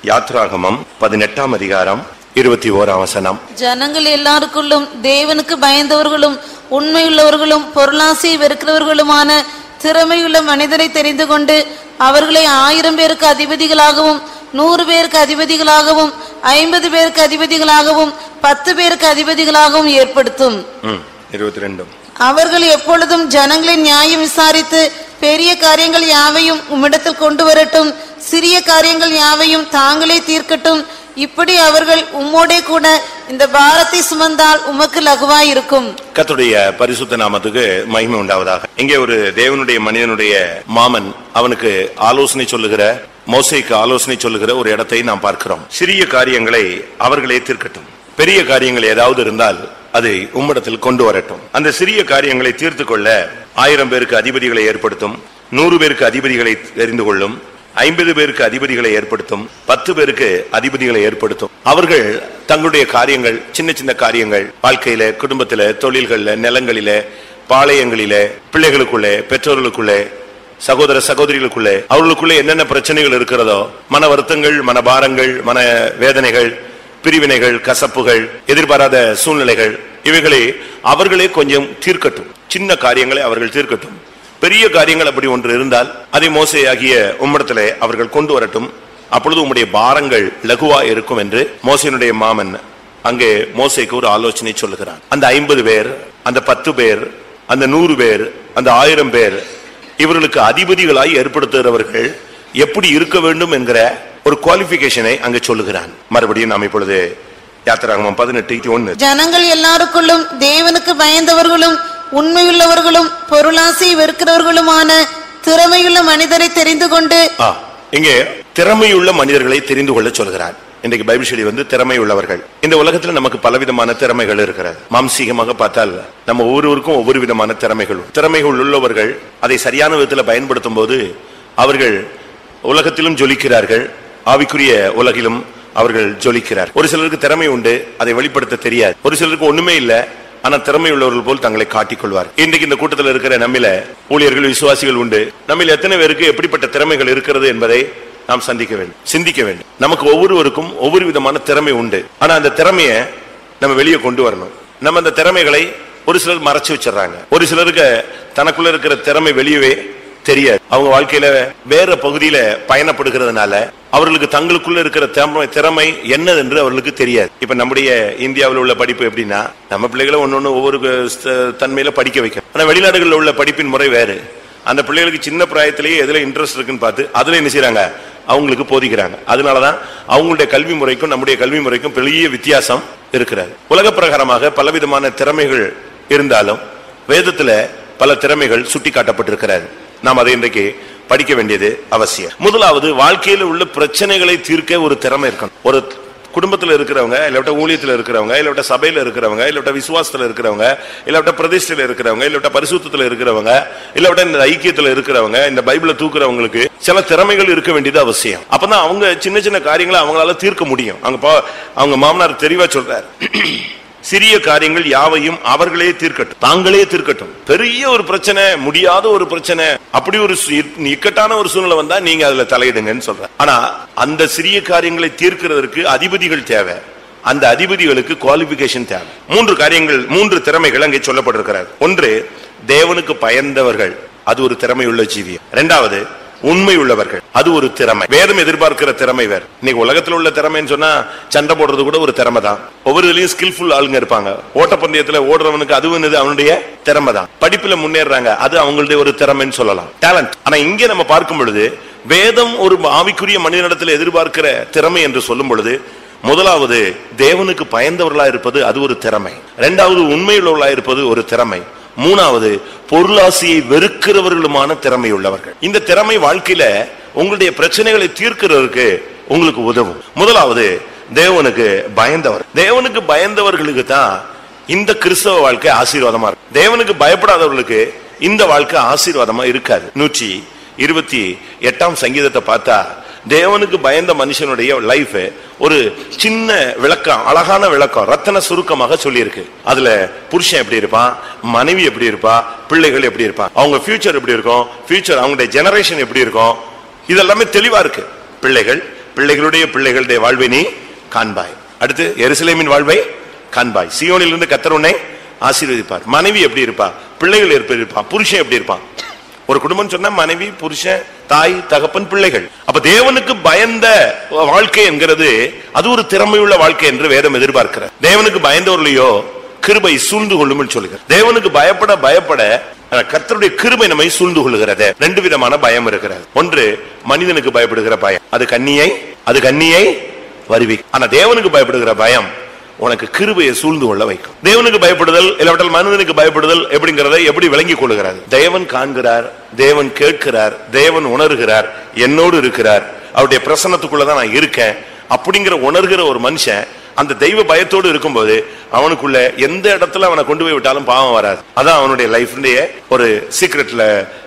யாத்ராகமம் பதினெட்டாம் அதிகாரம் இருபத்தி ஓராம் வசனம் ஜனங்கள் எல்லாருக்குள்ளும் தேவனுக்கு பயந்தவர்களும் உண்மையுள்ளவர்களும் பொருளாசையை வெறுக்கிறவர்களுமான திறமையுள்ள மனிதரை தெரிந்து கொண்டு அவர்களை ஆயிரம் பேருக்கு அதிபதிகளாகவும் நூறு பேருக்கு அதிபதிகளாகவும் ஐம்பது பேருக்கு அதிபதிகளாகவும் பத்து பேருக்கு அதிபதிகளாகவும் ஏற்படுத்தும் ம், இருபத்தி ரெண்டும் அவர்கள் எப்பொழுதும் ஜனங்களின் நியாயம் விசாரித்து பெரிய காரியங்கள் யாவையும் உம்மிடத்தில் கொண்டு வரட்டும் சிறிய காரியங்கள் யாவையும் தாங்களே தீர்க்கட்டும் இப்படி அவர்கள் உம்மோடே கூட இந்த பாரத்தை சுமந்தால் உமக்கு லகுவாய் இருக்கும் கர்த்தருடைய பரிசுத்த நாமத்துக்கு மகிமை உண்டாவதாக இங்கே ஒரு தேவனுடைய மனிதனுடைய மாமன் அவனுக்கு ஆலோசனை சொல்லுகிற மோசைக்கு ஆலோசனை சொல்லுகிற ஒரு இடத்தை நாம் பார்க்கிறோம் சிறிய காரியங்களை அவர்களே தீர்க்கட்டும் பெரிய காரியங்கள் ஏதாவது இருந்தால் அதை உம்மிடத்தில் கொண்டு வரட்டும் அந்த சிறிய காரியங்களை தீர்த்து கொள்ள ஆயிரம் பேருக்கு அதிபதிகளை ஏற்படுத்தும் நூறு பேருக்கு அதிபதிகளை தெரிந்து கொள்ளும் ஐம்பது பேருக்கு அதிபதிகளை ஏற்படுத்தும் பத்து பேருக்கு அதிபதிகளை ஏற்படுத்தும் அவர்கள் தங்களுடைய காரியங்கள் சின்ன சின்ன காரியங்கள் வாழ்க்கையில குடும்பத்தில தொழில்கள்ல நிலங்களில பாளையங்களில பிள்ளைகளுக்குள்ளே பெற்றோர்களுக்குள்ளே சகோதர சகோதரிகளுக்குள்ளே அவர்களுக்குள்ளே என்னென்ன பிரச்சனைகள் இருக்கிறதோ மன வருத்தங்கள் மனபாரங்கள் மன வேதனைகள் பிரிவினைகள் கசப்புகள் எதிர்பாராத சூழ்நிலைகள் இவைகளை அவர்களே கொஞ்சம் தீர்க்கட்டும் சின்ன காரியங்களை அவர்கள் தீர்க்கட்டும் பெரிய காரியங்கள் அப்படி ஒன்று இருந்தால் அதை மோசையாகிய உம்மிடத்திலே அவர்கள் கொண்டு வரட்டும் அப்பொழுது உம்முடைய பாரங்கள் லகுவா இருக்கும் என்று மோசையினுடைய மாமன் அங்கே மோசைக்கு ஒரு ஆலோசனை சொல்லுகிறான் அந்த ஐம்பது பேர் அந்த பத்து பேர் அந்த நூறு பேர் அந்த ஆயிரம் பேர் இவர்களுக்கு அதிபதிகளாய் ஏற்படுத்துகிறவர்கள் எப்படி இருக்க வேண்டும் என்கிற ஒரு குவாலிபிகேஷனை அங்கே சொல்லுகிறான் மறுபடியும் நாம் இப்பொழுது யாத்திராகமம் பதினெட்டு ஒன்னு ஜனங்கள் எல்லாருக்குள்ளும் தேவனுக்கு பயந்தவர்களும் உண்மையுள்ளவர்களும் பொருளாசை வெறுக்கிறவர்களுமான திறமையுள்ள மனிதரை தெரிந்து கொண்டு ஆ, இங்கே திறமையுள்ள மனிதர்களை தெரிந்து கொள்ள சொல்கிறார் இன்றைக்கு பைபிள் ஸ்டடி வந்து திறமை உள்ளவர்கள் இந்த உலகத்துல நமக்கு பலவிதமான திறமைகள் இருக்கிறது மாம்சீகமாக பார்த்தால் நம்ம ஒவ்வொருவருக்கும் ஒவ்வொரு விதமான திறமைகள் உண்டு. திறமைகள் உள்ளவர்கள் அதை சரியான விதத்தில் பயன்படுத்தும் போது அவர்கள் உலகத்திலும் ஜொலிக்கிறார்கள் ஆவிக்குரிய உலகிலும் அவர்கள் ஜொலிக்கிறார் ஒரு சிலருக்கு திறமை உண்டு அதை வெளிப்படுத்த தெரியாது ஒரு சிலருக்கு ஒண்ணுமே இல்ல ஆனா திறமை உள்ளவர்கள் போல் தங்களை காட்டிக் கொள்வார் இன்றைக்கு இந்த கூட்டத்தில் இருக்கிற நம்மில ஊழியர்கள் விசுவாசிகள் உண்டு நம்மில் எத்தனை பேருக்கு எப்படிப்பட்ட திறமைகள் இருக்கிறது என்பதை நாம் சந்திக்க வேண்டும் சிந்திக்க வேண்டும் நமக்கு ஒவ்வொருவருக்கும் ஒவ்வொரு விதமான திறமை உண்டு ஆனா அந்த திறமையை நம்ம வெளியே கொண்டு வரணும் நம்ம அந்த திறமைகளை ஒரு சிலர் மறைச்சு வச்சிடறாங்க ஒரு சிலருக்கு தனக்குள்ள இருக்கிற திறமை வெளியவே தெரியாது அவங்க வாழ்க்கையில வேற பகுதியில பயணப்படுகிறதுனால அவர்களுக்கு தங்களுக்குள்ள இருக்கிற திறமை திறமை என்னது என்று அவர்களுக்கு தெரியாது இப்ப நம்முடைய இந்தியாவில் உள்ள படிப்பு எப்படின்னா நம்ம பிள்ளைகளை ஒன்னொன்னு ஒவ்வொரு ஸ்த- தன்மையில படிக்க வைக்கும் ஆனா வெளிநாடுகளில் உள்ள படிப்பின் முறை வேறு அந்த பிள்ளைகளுக்கு சின்ன பிராயத்திலேயே எதுல இன்ட்ரெஸ்ட் இருக்குன்னு பார்த்து அதுல என்ன செய்றாங்க அவங்களுக்கு போதிக்கிறாங்க அதனாலதான் அவங்களுடைய கல்வி முறைக்கும் நம்முடைய கல்வி முறைக்கும் பெரிய வித்தியாசம் இருக்கிறது உலக பிரகாரமாக பலவிதமான திறமைகள் இருந்தாலும் வேதத்துல பல திறமைகள் சுட்டி காட்டப்பட்டிருக்கிறது நாம் அதை இன்றைக்கு படிக்க வேண்டியது அவசியம் முதலாவது வாழ்க்கையில் உள்ள பிரச்சனைகளை தீர்க்க ஒரு திறமை இருக்கணும் ஒரு குடும்பத்துல இருக்கிறவங்க இல்லாட்ட ஊழியத்துல இருக்கிறவங்க இல்லாட்ட சபையில இருக்கிறவங்க இல்லாட்ட விசுவாசத்துல இருக்கிறவங்க இல்லாட்ட பிரதிஷ்டையில இருக்கிறவங்க இல்லாட்ட பரிசுத்தத்துல இருக்கிறவங்க இல்லாட்ட இந்த ஐக்கியத்துல இருக்கிறவங்க இந்த பைபிளை தூக்குறவங்களுக்கு சில திறமைகள் இருக்க வேண்டியது அவசியம் அப்பதான் அவங்க சின்ன சின்ன காரியங்களை அவங்களால தீர்க்க முடியும் அங்க பா- அவங்க மாமனார் தெளிவா சொல்றாரு சிறிய காரியங்கள் யாவையும் அவர்களே தீர்க்கட்டும் தாங்களே தீர்க்கட்டும் பெரிய ஒரு பிரச்சனை முடியாத ஒரு பிரச்சனை அப்படி ஒரு சு- இக்கட்டான ஒரு சூழ்நிலை வந்தா நீங்க அதுல தலையிடுங்கன்னு சொல்ற ஆனா அந்த சிறிய காரியங்களை தீர்க்கிறதற்கு அதிபதிகள் தேவை அந்த அதிபதிகளுக்கு குவாலிபிகேஷன் தேவை மூன்று காரியங்கள் மூன்று திறமைகள் அங்கே சொல்லப்பட்டிருக்கிறது ஒன்று தேவனுக்கு பயந்தவர்கள் அது ஒரு திறமையுள்ள ஜீவியம் இரண்டாவது உண்மை உள்ளவர்கள் அது ஒரு திறமை வேதம் எதிர்பார்க்கிற திறமை வேற இன்னைக்கு உலகத்துல உள்ள திறமைன்னு சொன்னா சண்டை போடுறது கூட ஒரு திறமை தான் ஒவ்வொரு இதுலயும் ஸ்கில்ஃபுல் ஆளுங்க இருப்பாங்க ஓட்டப்பந்தயத்துல ஓடுறவனுக்கு அதுவும் என்னது அவனுடைய திறமை தான் படிப்புல முன்னேறாங்க அது அவங்களுடைய ஒரு திறமைன்னு சொல்லலாம் டேலண்ட் ஆனா இங்க நம்ம பார்க்கும் பொழுது வேதம் ஒரு ஆவிக்குரிய மனிதனிடத்தில் எதிர்பார்க்கிற திறமை என்று சொல்லும் பொழுது முதலாவது தேவனுக்கு பயந்தவர்களா இருப்பது அது ஒரு திறமை இரண்டாவது உண்மையுள்ளவர்களா இருப்பது ஒரு திறமை மூணாவது பொருளாசையை வெறுக்கிறவர்களுமான திறமை உள்ளவர்கள் இந்த திறமை வாழ்க்கையில உங்களுடைய பிரச்சனைகளை தீர்க்கிறதுக்கு உங்களுக்கு உதவும் முதலாவது தேவனுக்கு பயந்தவர் தேவனுக்கு பயந்தவர்களுக்கு தான் இந்த கிறிஸ்தவ வாழ்க்கை ஆசீர்வாதமா இருக்கும் தேவனுக்கு பயப்படாதவர்களுக்கு இந்த வாழ்க்கை ஆசீர்வாதமா இருக்காது நூற்றி இருபத்தி எட்டாம் சங்கீதத்தை பார்த்தா தேவனுக்கு பயந்த மனுஷனுடைய லைஃப் ஒரு சின்ன விளக்கம் அழகான விளக்கம் ரத்தன சுருக்கமாக சொல்லியிருக்கு அதுல புருஷன் எப்படி இருப்பான் மனைவி எப்படி இருப்பா பிள்ளைகள் எப்படி இருப்பான் அவங்க ஃபியூச்சர் எப்படி இருக்கும் ஃபியூச்சர் அவங்களுடைய ஜெனரேஷன் எப்படி இருக்கும் இதெல்லாமே தெளிவா இருக்கு பிள்ளைகள் பிள்ளைகளுடைய பிள்ளைகளுடைய வாழ்வை நீ காண்பாய் அடுத்து எருசலேமின் வாழ்வை காண்பாய் சியோனில் இருந்து கத்தர் உன்னை ஆசீர்வதிப்பார் மனைவி எப்படி இருப்பா பிள்ளைகள் எப்படி இருப்பான் புருஷன் எப்படி இருப்பான் ஒரு குடும்பம் சொன்னா மனைவி புருஷன் தாய் தகப்பன் பிள்ளைகள் அப்ப தேவனுக்கு பயந்த வாழ்க்கை என்கிறது அது ஒரு திறமையுள்ள வாழ்க்கை என்று வேதம் எதிர்பார்க்கிறார் தேவனுக்கு பயந்தவர்களையோ கிருபை சூழ்ந்து கொள்ளும் சொல்லுகிறார் தேவனுக்கு பயப்பட பயப்பட அஹ், கர்த்தருடைய கிருபை நம்மை சூழ்ந்து கொள்ளுகிறது ரெண்டு விதமான பயம் இருக்கிறது ஒன்று மனிதனுக்கு பயப்படுகிற பயம் அது கண்ணியை அது கண்ணியை வருவி ஆனா தேவனுக்கு பயப்படுகிற பயம் உனக்கு கிருபையை சூழ்ந்து கொள்ள வைக்கும் தேவனுக்கு பயப்படுதல் இல்லாவிட்டால் மனிதனுக்கு பயப்படுதல் எப்படிங்கிறதை எப்படி விளங்கிக் கொள்ளுகிறார் தேவன் காண்கிறார் தேவன் கேட்கிறார் தேவன் உணர்கிறார் என்னோடு இருக்கிறார் அவருடைய பிரசன்னத்துக்குள்ளதான் நான் இருக்கேன் அப்படிங்கிற உணர்கிற ஒரு மனுஷன் அந்த தெய்வ பயத்தோடு இருக்கும்போது அவனுக்குள்ள எந்த இடத்துல அவனை கொண்டு போய் விட்டாலும் பாவம் வராது அதான் அவனுடைய லைஃப்லயே ஒரு சீக்ரெட்ல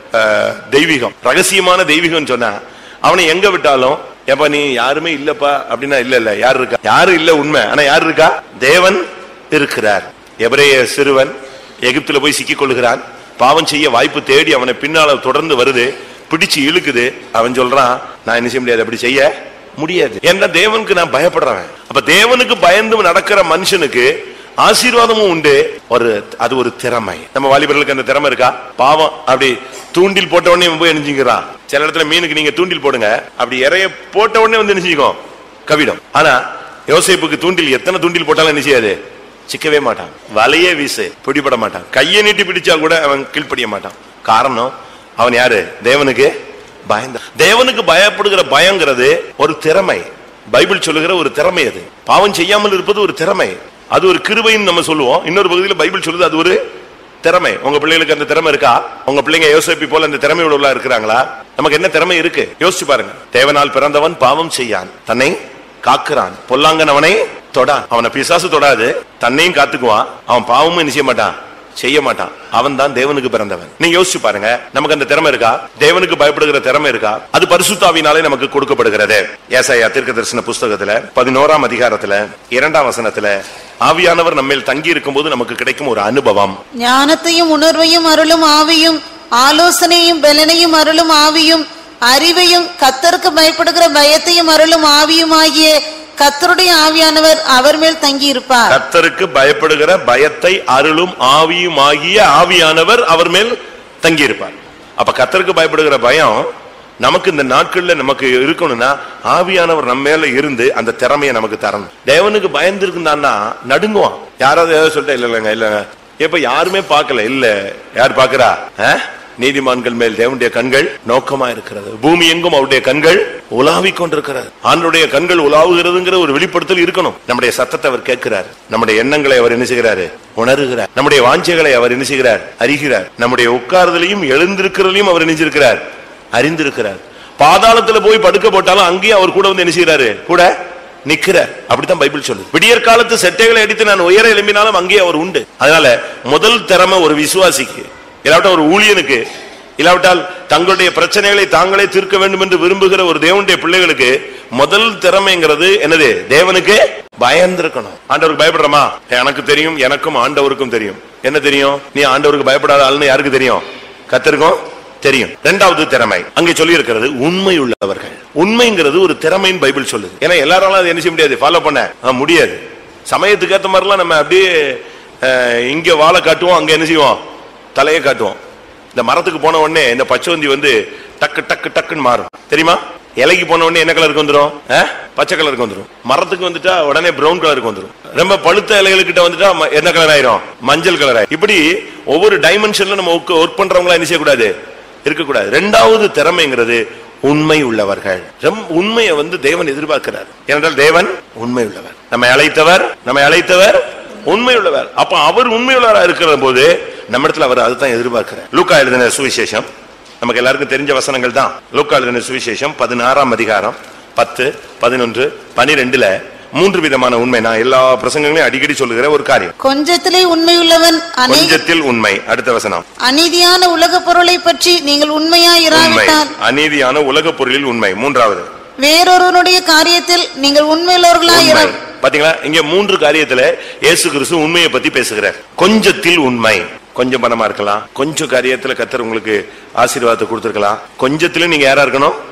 தெய்வீகம் ரகசியமான தெய்வீகம் சொன்னா அவனை எங்க விட்டாலும் ஏப்பா நீ யாருமே இல்லப்பா அப்படின்னா இல்ல இல்ல யாரு இருக்கா யாரு இல்ல உண்மை ஆனா யாரு இருக்கா தேவன் இருக்கிறார் எபிரேய சிறுவன் எகிப்துல போய் சிக்கிக் கொள்கிறான் பாவம் செய்ய வாய்ப்பு தேடி அவனை பின்னால தொடர்ந்து வருது பிடிச்சு இழுக்குது அவன் சொல்றான் நான் என்ன செய்ய முடியாது அப்படி செய்ய முடியாது ஏன்னா தேவனுக்கு நான் பயப்படுறவன் அப்ப தேவனுக்கு பயந்து நடக்கிற மனுஷனுக்கு ஆசீர்வாதமும் உண்டு ஒரு அது ஒரு திறமை நம்ம வாலிபர்களுக்கு அந்த திறமை இருக்கா பாவம் அப்படி தூண்டில் போட்ட உடனே இவன் போய் நினைச்சுக்கிறான் சில இடத்துல மீனுக்கு நீங்க தூண்டில் போடுங்க அப்படி இறைய போட்ட உடனே வந்து நினைச்சுக்கோ கவிடம் ஆனா யோசேப்புக்கு தூண்டில் எத்தனை தூண்டில் போட்டாலும் என்ன செய்யாது சிக்கவே மாட்டான் வலையே வீசு பிடிபட மாட்டான் கையை நீட்டி பிடிச்சா கூட அவன் கீழ்ப்படிய மாட்டான் காரணம் அவன் யாரு தேவனுக்கு பயந்த தேவனுக்கு பயப்படுகிற பயங்கிறது ஒரு திறமை பைபிள் சொல்லுகிற ஒரு திறமை அது பாவம் செய்யாமல் இருப்பது ஒரு திறமை அது ஒரு கிருபைன்னு நம்ம சொல்லுவோம் இன்னொரு பகுதியில் பைபிள் சொல்லுது அது ஒரு திறமை உங்க பிள்ளைகளுக்கு அந்த திறமை இருக்கா உங்க பிள்ளைங்க யோசிப்பி போல அந்த திறமை உள்ளவங்களா இருக்கிறாங்களா நமக்கு என்ன திறமை இருக்கு யோசிச்சு பாருங்க தேவனால் பிறந்தவன் பாவம் செய்யான் தன்னை காக்குறான் பொல்லாங்கன் அவனை தொடான் அவனை பிசாசு தொடாது தன்னையும் காத்துக்குவான் அவன் பாவமும் என்ன செய்ய மாட்டான் செய்ய மாட்டான் அவன் தான் தேவனுக்கு பிறந்தவன் நீங்க யோசிச்சு பாருங்க நமக்கு அந்த திறமை இருக்கா தேவனுக்கு பயப்படுகிற திறமை இருக்கா அது பரிசுத்தாவினாலே நமக்கு கொடுக்கப்படுகிறது ஏசாயா தீர்க்க தரிசன புஸ்தகத்துல பதினோராம் அதிகாரத்துல இரண்டாம் வசனத்துல ஆவியானவர் நம்மேல் தங்கி இருக்கும்போது நமக்கு கிடைக்கும் ஒரு அனுபவம் ஞானத்தையும் உணர்வையும் அருளும் ஆவியும் ஆலோசனையும் பலனையும் அருளும் ஆவியும் அறிவையும் கத்தருக்கு பயப்படுகிற பயத்தையும் அருளும் ஆவியுமாகிய கத்தருடைய ஆவியானவர் அவர் மேல் தங்கி இருப்பார் கர்த்தருக்கு பயப்படுகிற பயத்தை அருளும் ஆவியும் ஆகிய ஆவியானவர் அவர் மேல் தங்கியிருப்பார் அப்ப கர்த்தருக்கு பயப்படுகிற பயம் நமக்கு இந்த நாட்கள்ல நமக்கு இருக்கணும்னா ஆவியானவர் நம்ம மேல இருந்து அந்த திறமையை நமக்கு தரணும் தேவனுக்கு பயந்துருக்குந்தான்னா நடுங்குவான் யாராவது ஏதாவது சொல்லிட்டா இல்ல இல்லைங்க இல்லைங்க இப்ப யாருமே பார்க்கல இல்ல யார் பாக்குறா ஆ? நீதிமான்கள் மேல் தேவனுடைய கண்கள் நோக்கமா இருக்கிறது பூமி எங்கும் அவருடைய கண்கள் உலாவிக் கொண்டிருக்கிறது ஆண்டுடைய கண்கள் உலாவுகிறதுங்கிற ஒரு வெளிப்படுத்தல் இருக்கணும் நம்முடைய சத்தத்தை அவர் கேட்கிறார் நம்முடைய எண்ணங்களை அவர் என்ன செய்கிறாரு உணர்கிறார் நம்முடைய வாஞ்சைகளை அவர் என்ன செய்கிறார் அறிகிறார் நம்முடைய உட்கார்தலையும் எழுந்திருக்கிறதையும் அவர் நினைச்சிருக்கிறார் அறிந்திருக்கிறார் பாதாளத்துல போய் படுக்க போட்டாலும் அங்கேயும் அவர் கூட வந்து என்ன செய்கிறாரு கூட நிக்கிறார் அப்படித்தான் பைபிள் சொல்லுது விடியற் காலத்து செட்டைகளை அடித்து நான் உயர எழும்பினாலும் அங்கேயே அவர் உண்டு அதனால முதல் திறமை ஒரு விசுவாசிக்கு இல்லாவிட்டால் ஒரு ஊழியனுக்கு இல்லாவிட்டால் தங்களுடைய பிரச்சனைகளை தாங்களே தீர்க்க வேண்டும் என்று விரும்புகிற ஒரு தேவனுடைய பிள்ளைகளுக்கு முதல் திறமைங்கிறது என்னது தேவனுக்கு பயந்திருக்கணும் ஆண்டவருக்கு பயப்படுறோமா எனக்கு தெரியும் எனக்கும் ஆண்டவருக்கும் தெரியும் என்ன தெரியும் நீ ஆண்டவருக்கு பயப்படாத ஆளுன்னு யாருக்கு தெரியும் கத்திருக்கும் தெரியும் இரண்டாவது திறமை அங்கே சொல்லி இருக்கிறது உண்மை உள்ளவர்கள் உண்மைங்கிறது ஒரு திறமைன்னு பைபிள் சொல்லுது ஏன்னா எல்லாராலும் அதை என்ன செய்ய முடியாது ஃபாலோ பண்ண ஆ, முடியாது சமயத்துக்கு ஏத்த மாதிரிலாம் நம்ம அப்படியே அஹ், இங்க வாழை காட்டுவோம் அங்க என்ன செய்வோம் தலையை காட்டுவோம் இந்த மரத்துக்கு போன உடனே இந்த பச்சைவந்தி வந்து டக்கு டக்கு டக்குன்னு மாறும் தெரியுமா இலைக்கு போன உடனே என்ன கலருக்கு வந்துரும் ஆ? பச்சை கலருக்கு வந்துரும் மரத்துக்கு வந்துட்டா உடனே பிரவுன் கலருக்கு வந்துரும் ரொம்ப பழுத்த இலைகளுக்கிட்ட வந்துட்டா ம- என்ன கலர் ஆயிரும் மஞ்சள் கலர் ஆயிரும் இப்படி ஒவ்வொரு டைமென்ஷன்ல நம்ம ஒர்க் பண்றவங்களா என்ன செய்யக்கூடாது இருக்கக்கூடாது ரெண்டாவது திறமைங்கிறது உண்மை உள்ளவர்கள் ரொம்ப உண்மையை வந்து தேவன் எதிர்பார்க்கிறார் ஏனென்றால் தேவன் உண்மை உள்ளவர் நம்ம அழைத்தவர் நம்ம அழைத்தவர் உண்மை உள்ளவர் அப்ப அவர் உண்மை உள்ளவரா இருக்கிற போது நம்ம இடத்துல அவர் அதுதான் எதிர்பார்க்கிறார் லூக்கா எழுதின சுவிசேஷம் நமக்கு எல்லாருக்கும் தெரிஞ்ச வசனங்கள் தான் லூக்கா எழுதின சுவிசேஷம் பதினாறாம் அதிகாரம் பத்து பதினொன்று பனிரெண்டுல மூன்று விதமான உண்மை நான் எல்லா பிரசங்கங்களையும் அடிக்கடி சொல்லுகிற ஒரு காரியம் கொஞ்சத்திலே உண்மையுள்ளவன் அநே கொஞ்சத்தில் உண்மை அடுத்த வசனம் அநீதியான உலக பொருளை பற்றி நீங்கள் உண்மையா உண்மை இராவிட்டால் அநீதியான உலக பொருளில் உண்மை மூன்றாவது வேறொருவனுடைய காரியத்தில் நீங்கள் உண்மையுள்ளவர்களா உண்மை இர பாத்தீங்களா இங்க மூன்று காரியத்துல இயேசு கிறிஸ்து உண்மையை பத்தி பேசுகிறார் கொஞ்சத்தில் உண்மை கொஞ்சம் பணமா இருக்கலாம் கொஞ்சம் காரியத்துல கத்தர் உங்களுக்கு ஆசீர்வாதத்தை கொடுத்திருக்கலாம் கொஞ்சத்துல நீங்க யாரா இருக்கணும்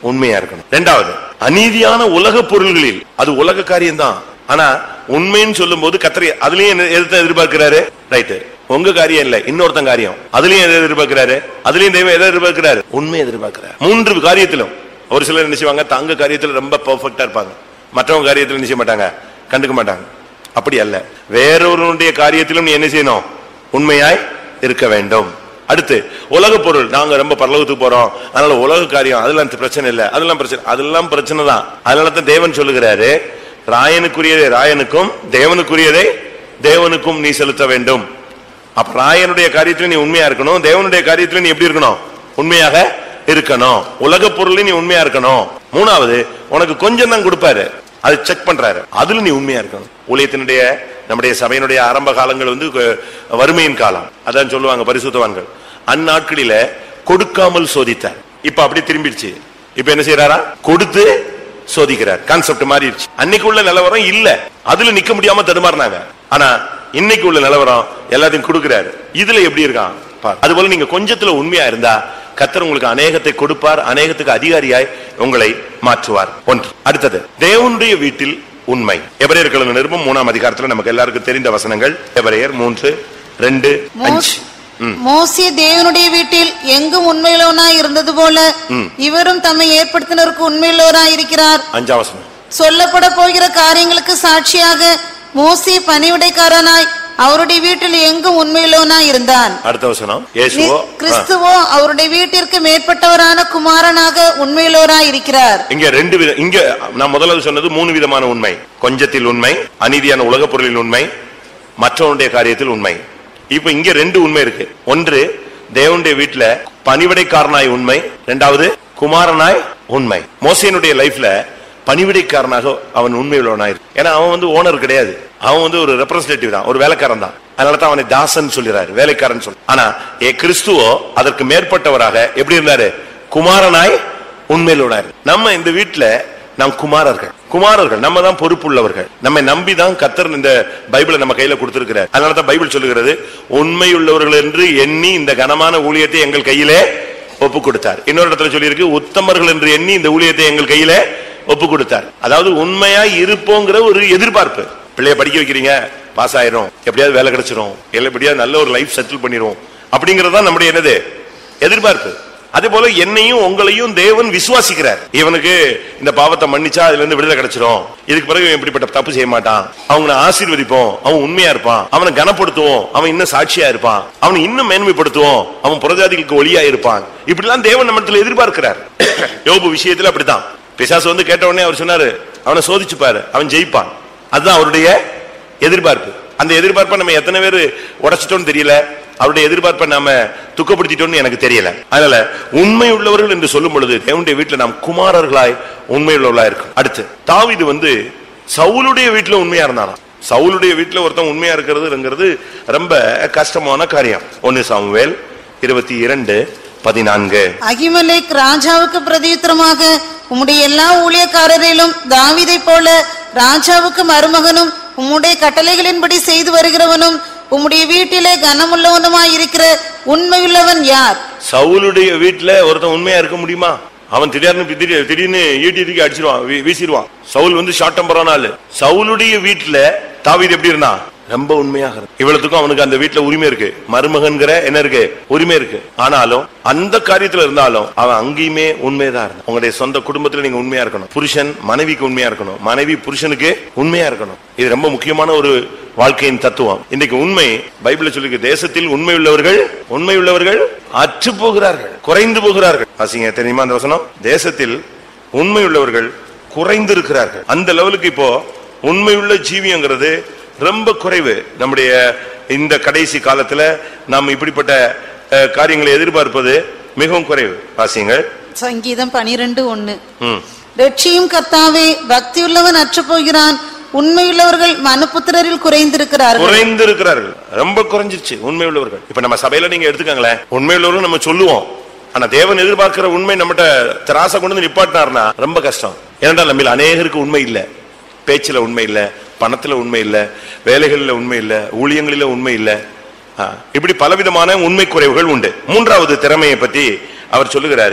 உண்மையா இருக்கணும் ரெண்டாவது அநீதியான உலக பொருள்களில் அது உலக காரியம்தான் ஆனா உண்மைன்னு சொல்லும் போது கத்திரி அதுலயும் என்ன- எதை எதிர்பார்க்கிறாரு ரைட்டு உங்க காரியம் இல்ல இன்னொருத்தன் காரியம் அதுலயும் எதை எதிர்பார்க்கிறாரு அதுலயும் தெய்வம் எதை எதிர்பார்க்கிறாரு உண்மை எதிர்பார்க்கிறார் மூன்று காரியத்திலும் ஒரு சிலர் என்ன செய்வாங்க தங்க காரியத்துல ரொம்ப பெர்ஃபெக்ட்டா இருப்பாங்க மற்றவங்க காரியத்துல என்ன செய்ய மாட்டாங்க கண்டுக்க மாட்டாங்க அப்படி அல்ல வேறொருடைய காரியத்திலும் நீ என்ன செய்யணும் உண்மையாய் இருக்க வேண்டும் அடுத்து உலக பொருள் நாங்க ரொம்ப பரலோகத்துக்கு போறோம் அதனால உலக காரியம் அதெல்லாம் பிரச்சனை இல்ல அதெல்லாம் பிரச்சனை அதெல்லாம் பிரச்சனை தான் அதனால தான் தேவன் சொல்லுகிறாரு ராயனுக்குரியதை ராயனுக்கும் தேவனுக்குரியதை தேவனுக்கும் நீ செலுத்த வேண்டும் அப்ப ராயனுடைய காரியத்துல நீ உண்மையா இருக்கணும் தேவனுடைய காரியத்துல நீ எப்படி இருக்கணும் உண்மையாக இருக்கணும் உலக பொருள் நீ உண்மையா இருக்கணும் மூணாவது உனக்கு கொஞ்சம் தான் கொடுப்பாரு அது செக் பண்றாரு அதுல நீ உண்மையா இருக்கணும் ஊழியத்தினுடைய நம்முடைய சபையினுடைய ஆரம்ப காலங்கள் வந்து கு- வறுமையின் காலம் அதான் சொல்லுவாங்க பரிசுத்தவான்கள் அந்நாட்களில கொடுக்காமல் சோதித்தார் இப்ப அப்படி திரும்பிடுச்சு இப்ப என்ன செய்யறாரா கொடுத்து சோதிக்கிறார் கான்செப்ட் மாறிடுச்சு அன்னைக்கு உள்ள நிலவரம் இல்ல அதுல நிக்க முடியாம தடுமாறினாங்க ஆனா இன்னைக்கு உள்ள நிலவரம் எல்லாத்தையும் கொடுக்கிறாரு இதுல எப்படி இருக்கான் பார். அதுபோல நீங்க கொஞ்சத்துல உண்மையா இருந்தா கத்தர் உங்களுக்கு அநேகத்தை கொடுப்பார் அநேகத்துக்கு அதிகாரியாய் உங்களை மாற்றுவார் ஒன்று அடுத்தது தேவனுடைய வீட்டில் உண்மை எவரையர் கழுந்த நிருபம் மூணாம் அதிகாரத்துல நமக்கு எல்லாருக்கும் தெரிந்த வசனங்கள் எவரையர் மூன்று ரெண்டு அஞ்சு ம். மோசே தேவனுடைய வீட்டில் எங்கும் உண்மையுள்ளவனாய் இருந்தது போல இவரும் தம்மை ஏற்படுத்தினருக்கு உண்மையுள்ளவராய் இருக்கிறார் அஞ்சாம் வசனம் சொல்லப்பட போகிற காரியங்களுக்கு சாட்சியாக மோசே பணிவிடைக்காரனாய் அவருடைய வீட்டில் எங்கும் உண்மையுள்ளவனாய் இருந்தான் அடுத்த வசனம் இயேசுவோ நி- கிறிஸ்துவோ அவருடைய வீட்டிற்கு மேற்பட்டவரான குமாரனாக உண்மையுள்ளவராய் இருக்கிறார் இங்க ரெண்டு வித இங்க நான் முதல்ல சொன்னது மூணு விதமான உண்மை கொஞ்சத்தில் உண்மை அநீதியான உலகப் பொருளில் உண்மை மற்றவனுடைய காரியத்தில் உண்மை இப்ப இங்க ரெண்டு உண்மை இருக்கு ஒன்று தேவனுடைய வீட்டுல பணிவிடைக்காரனாய் உண்மை ரெண்டாவது குமாரனாய் உண்மை மோசையனுடைய லைஃப்ல பணிவிடைக்காரனாக அவன் உண்மையுள்ளவனாய் இருக்கு. ஏன்னா அவன் வந்து ஓனர் கிடையாது அவன் வந்து ஒரு ரெப்ரசன்டேட்டிவ் தான் ஒரு வேலைக்காரன் தான் அதனால தான் அவனை தாசன் சொல்லிறாரு வேலைக்காரன் சொல்லி ஆனா ஏ கிறிஸ்துவோ அதற்கு மேற்பட்டவராக எப்படி இருந்தாரு குமாரனாய் உண்மையிலுள்ளார் நம்ம இந்த வீட்டுல நாம் குமாரர்கள் குமாரர்கள் நம்ம தான் பொறுப்புள்ளவர்கள் நம்மை நம்பி தான் கத்தர் இந்த பைபிளை நம்ம கையில கொடுத்திருக்கிறார் அதனால தான் பைபிள் சொல்லுகிறது உண்மையுள்ளவர்கள் என்று எண்ணி இந்த கனமான ஊழியத்தை எங்கள் கையிலே ஒப்பு கொடுத்தார் இன்னொரு இடத்துல சொல்லியிருக்கு உத்தமர்கள் என்று எண்ணி இந்த ஊழியத்தை எங்கள் கையில ஒப்பு கொடுத்தார் அதாவது உண்மையா இருப்போங்கிற ஒரு எதிர்பார்ப்பு பிள்ளைய படிக்க வைக்கிறீங்க பாஸ் ஆயிரும் எப்படியாவது வேலை கிடைச்சிரும் இல்ல எப்படியாவது நல்ல ஒரு லைஃப் செட்டில் பண்ணிரும் அப்படிங்கறது தான் நம்முடைய என்னது எதிர்பார்ப்பு அதே போல என்னையும் உங்களையும் தேவன் விசுவாசிக்கிறார் இவனுக்கு இந்த பாவத்தை மன்னிச்சா அதுல இருந்து விடுதலை கிடைச்சிரும் இதுக்கு பிறகு இவன் இப்படிப்பட்ட தப்பு செய்ய மாட்டான் அவனை ஆசீர்வதிப்போம் அவன் உண்மையா இருப்பான் அவனை கனப்படுத்துவோம் அவன் இன்னும் சாட்சியா இருப்பான் அவனை இன்னும் மேன்மைப்படுத்துவோம் அவன் புறஜாதிகளுக்கு ஒளியா இருப்பான் இப்படிலாம் தேவன் நம்மிடத்துல எதிர்பார்க்கிறார் யோபு விஷயத்துல அப்படித்தான் பிசாசு வந்து கேட்ட உடனே அவர் சொன்னாரு அவனை சோதிச்சு பாரு அவன் ஜெயிப்பான் அதுதான் அவருடைய எதிர்பார்ப்பு அந்த எதிர்பார்ப்பை நம்ம எத்தனை பேர் உடைச்சிட்டோம்னு தெரியல அவருடைய எதிர்பார்ப்பை நாம துக்கப்படுத்திட்டோம்னு எனக்கு தெரியல அதனால உண்மை உள்ளவர்கள் என்று சொல்லும் பொழுது தேவனுடைய வீட்டுல நாம் குமாரர்களாய் உண்மை உள்ளவர்களாய் இருக்கும் அடுத்து தாவீது வந்து சவுலுடைய வீட்டுல உண்மையா இருந்தானா சவுலுடைய வீட்டுல ஒருத்தன் உண்மையா இருக்கிறதுங்கிறது ரொம்ப கஷ்டமான காரியம் ஒன்னு சாமுவேல் இருபத்தி இரண்டு பதினான்கு அகிமலேக் ராஜாவுக்கு பிரதியுத்தரமாக உம்முடைய எல்லா ஊழியக்காரரிலும் தாவீதை போல ராஜாவுக்கு மருமகனும் உம்முடைய கட்டளைகளின்படி செய்து வருகிறவனும் உம்முடைய வீட்டிலே கனமுள்ளவனுமாய் இருக்கிற உண்மையுள்ளவன் யார் சவுலுடைய வீட்டுல ஒருத்தன் உண்மையா இருக்க முடியுமா அவன் திடீர்னு திடீர் திடீர்னு ஈட்டி தூக்கி அடிச்சிருவான் வீ- வீசிடுவான் சவுல் வந்து ஷார்ட் டெம்பரான ஆளு சவுலுடைய வீட்டுல தாவீது எப்படி இருந்தான் ரொம்ப உண்மையாக இருந்தான். இவ்வளவுக்கும் அவனுக்கு அந்த வீட்டுல உரிமை இருக்கு மருமகன்கிற என்ன இருக்கு உரிமை இருக்கு ஆனாலும் அந்த காரியத்துல இருந்தாலும் அவன் அங்கேயுமே உண்மைதான் இருந்தான் உங்களுடைய சொந்த குடும்பத்துல நீங்க உண்மையா இருக்கணும் புருஷன் மனைவிக்கு உண்மையா இருக்கணும் மனைவி புருஷனுக்கு உண்மையா இருக்கணும் இது ரொம்ப முக்கியமான ஒரு வாழ்க்கையின் தத்துவம் இன்னைக்கு உண்மை பைபிள்ல சொல்லிருக்கு தேசத்தில் உண்மை உள்ளவர்கள் உண்மை உள்ளவர்கள் அற்று போகிறார்கள் குறைந்து போகிறார்கள் வாசிங்க தெரியுமா அந்த வசனம் தேசத்தில் உண்மை உள்ளவர்கள் குறைந்து இருக்கிறார்கள் அந்த லெவலுக்கு இப்போ உண்மையுள்ள ஜீவியங்கிறது ரொம்ப குறைவு நம்முடைய இந்த கடைசி காலத்துல நாம் இப்படிப்பட்ட அஹ், காரியங்களை எதிர்பார்ப்பது மிகவும் குறைவு வாசிங்கள் சங்கீதம் பனிரெண்டு ஒண்ணு ம் ரட்சியும் கர்த்தாவே பக்தியுள்ளவன் அற்று போகிறான் உண்மையுள்ளவர்கள் மனுபுத்திரரில் குறைந்திருக்கிறார்கள் குறைந்து இருக்கிறார்கள் ரொம்ப குறைஞ்சிருச்சு உண்மை உள்ளவர்கள் இப்ப நம்ம சபையில நீங்க எடுத்துக்கங்களேன் உண்மை உள்ளவர்கள் நம்ம சொல்லுவோம் ஆனா தேவன் எதிர்பார்க்கிற உண்மை நம்மகிட்ட திராசை கொண்டு வந்து நிப்பாட்டினார்னா ரொம்ப கஷ்டம் ஏனென்றால் நம்மள அநேகருக்கு உண்மை இல்ல பேச்சுல உண்மை இல்ல பணத்துல உண்மை இல்ல வேலைகளில் உண்மை இல்ல ஊழியங்களில உண்மை இல்ல ஆ, இப்படி பலவிதமான உண்மை குறைவுகள் உண்டு மூன்றாவது திறமையை பற்றி அவர் சொல்லுகிறாரு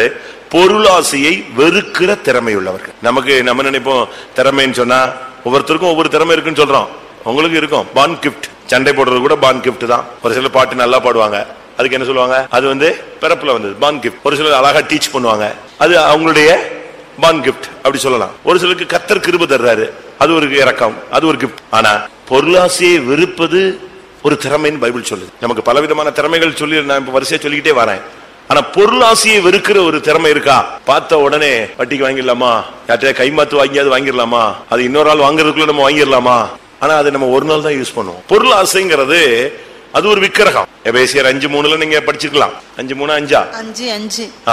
பொருளாசையை வெறுக்கிற திறமை உள்ளவர்கள் நமக்கு நம்ம நினைப்போம் திறமைன்னு சொன்னா ஒவ்வொருத்தருக்கும் ஒவ்வொரு திறமை இருக்குன்னு சொல்றோம் உங்களுக்கு இருக்கும் பான் கிஃப்ட் சண்டை போடுறது கூட பான் கிஃப்ட் தான் ஒரு சில பாட்டு நல்லா பாடுவாங்க அதுக்கு என்ன சொல்லுவாங்க அது வந்து பிறப்புல வந்தது பான் கிஃப்ட் ஒரு சிலர் அழகா டீச் பண்ணுவாங்க அது அவங்களுடைய பான் கிஃப்ட் அப்படி சொல்லலாம் ஒரு சிலருக்கு கத்தர் கிருப தர்றாரு அது ஒரு இறக்கம் அது ஒரு கிஃப்ட் ஆனா பொருளாசையை வெறுப்பது ஒரு திறமைன்னு பைபிள் சொல்லுது நமக்கு பலவிதமான திறமைகள் சொல்லி நான் இப்ப வரிசையா சொல்லிக்கிட்டே வரேன் ஆனா பொருளாசையை வெறுக்கிற ஒரு திறமை இருக்கா பார்த்த உடனே வட்டிக்கு வாங்கிடலாமா யார்கிட்ட கைமாத்து வாங்கியாவது வாங்கிடலாமா அது இன்னொரு ஆள் வாங்குறதுக்குள்ள நம்ம வாங்கிடலாமா ஆனா அதை நம்ம ஒரு நாள் தான் யூஸ் பண்ணுவோம் பொருள் ஆசைங்கிறது அது ஒரு விக்கிரகம் எபேசியர் அஞ்சு மூணுல நீங்க படிச்சிருக்கலாம் அஞ்சு மூணு அஞ்சா அஞ்சு அஞ்சு ஆ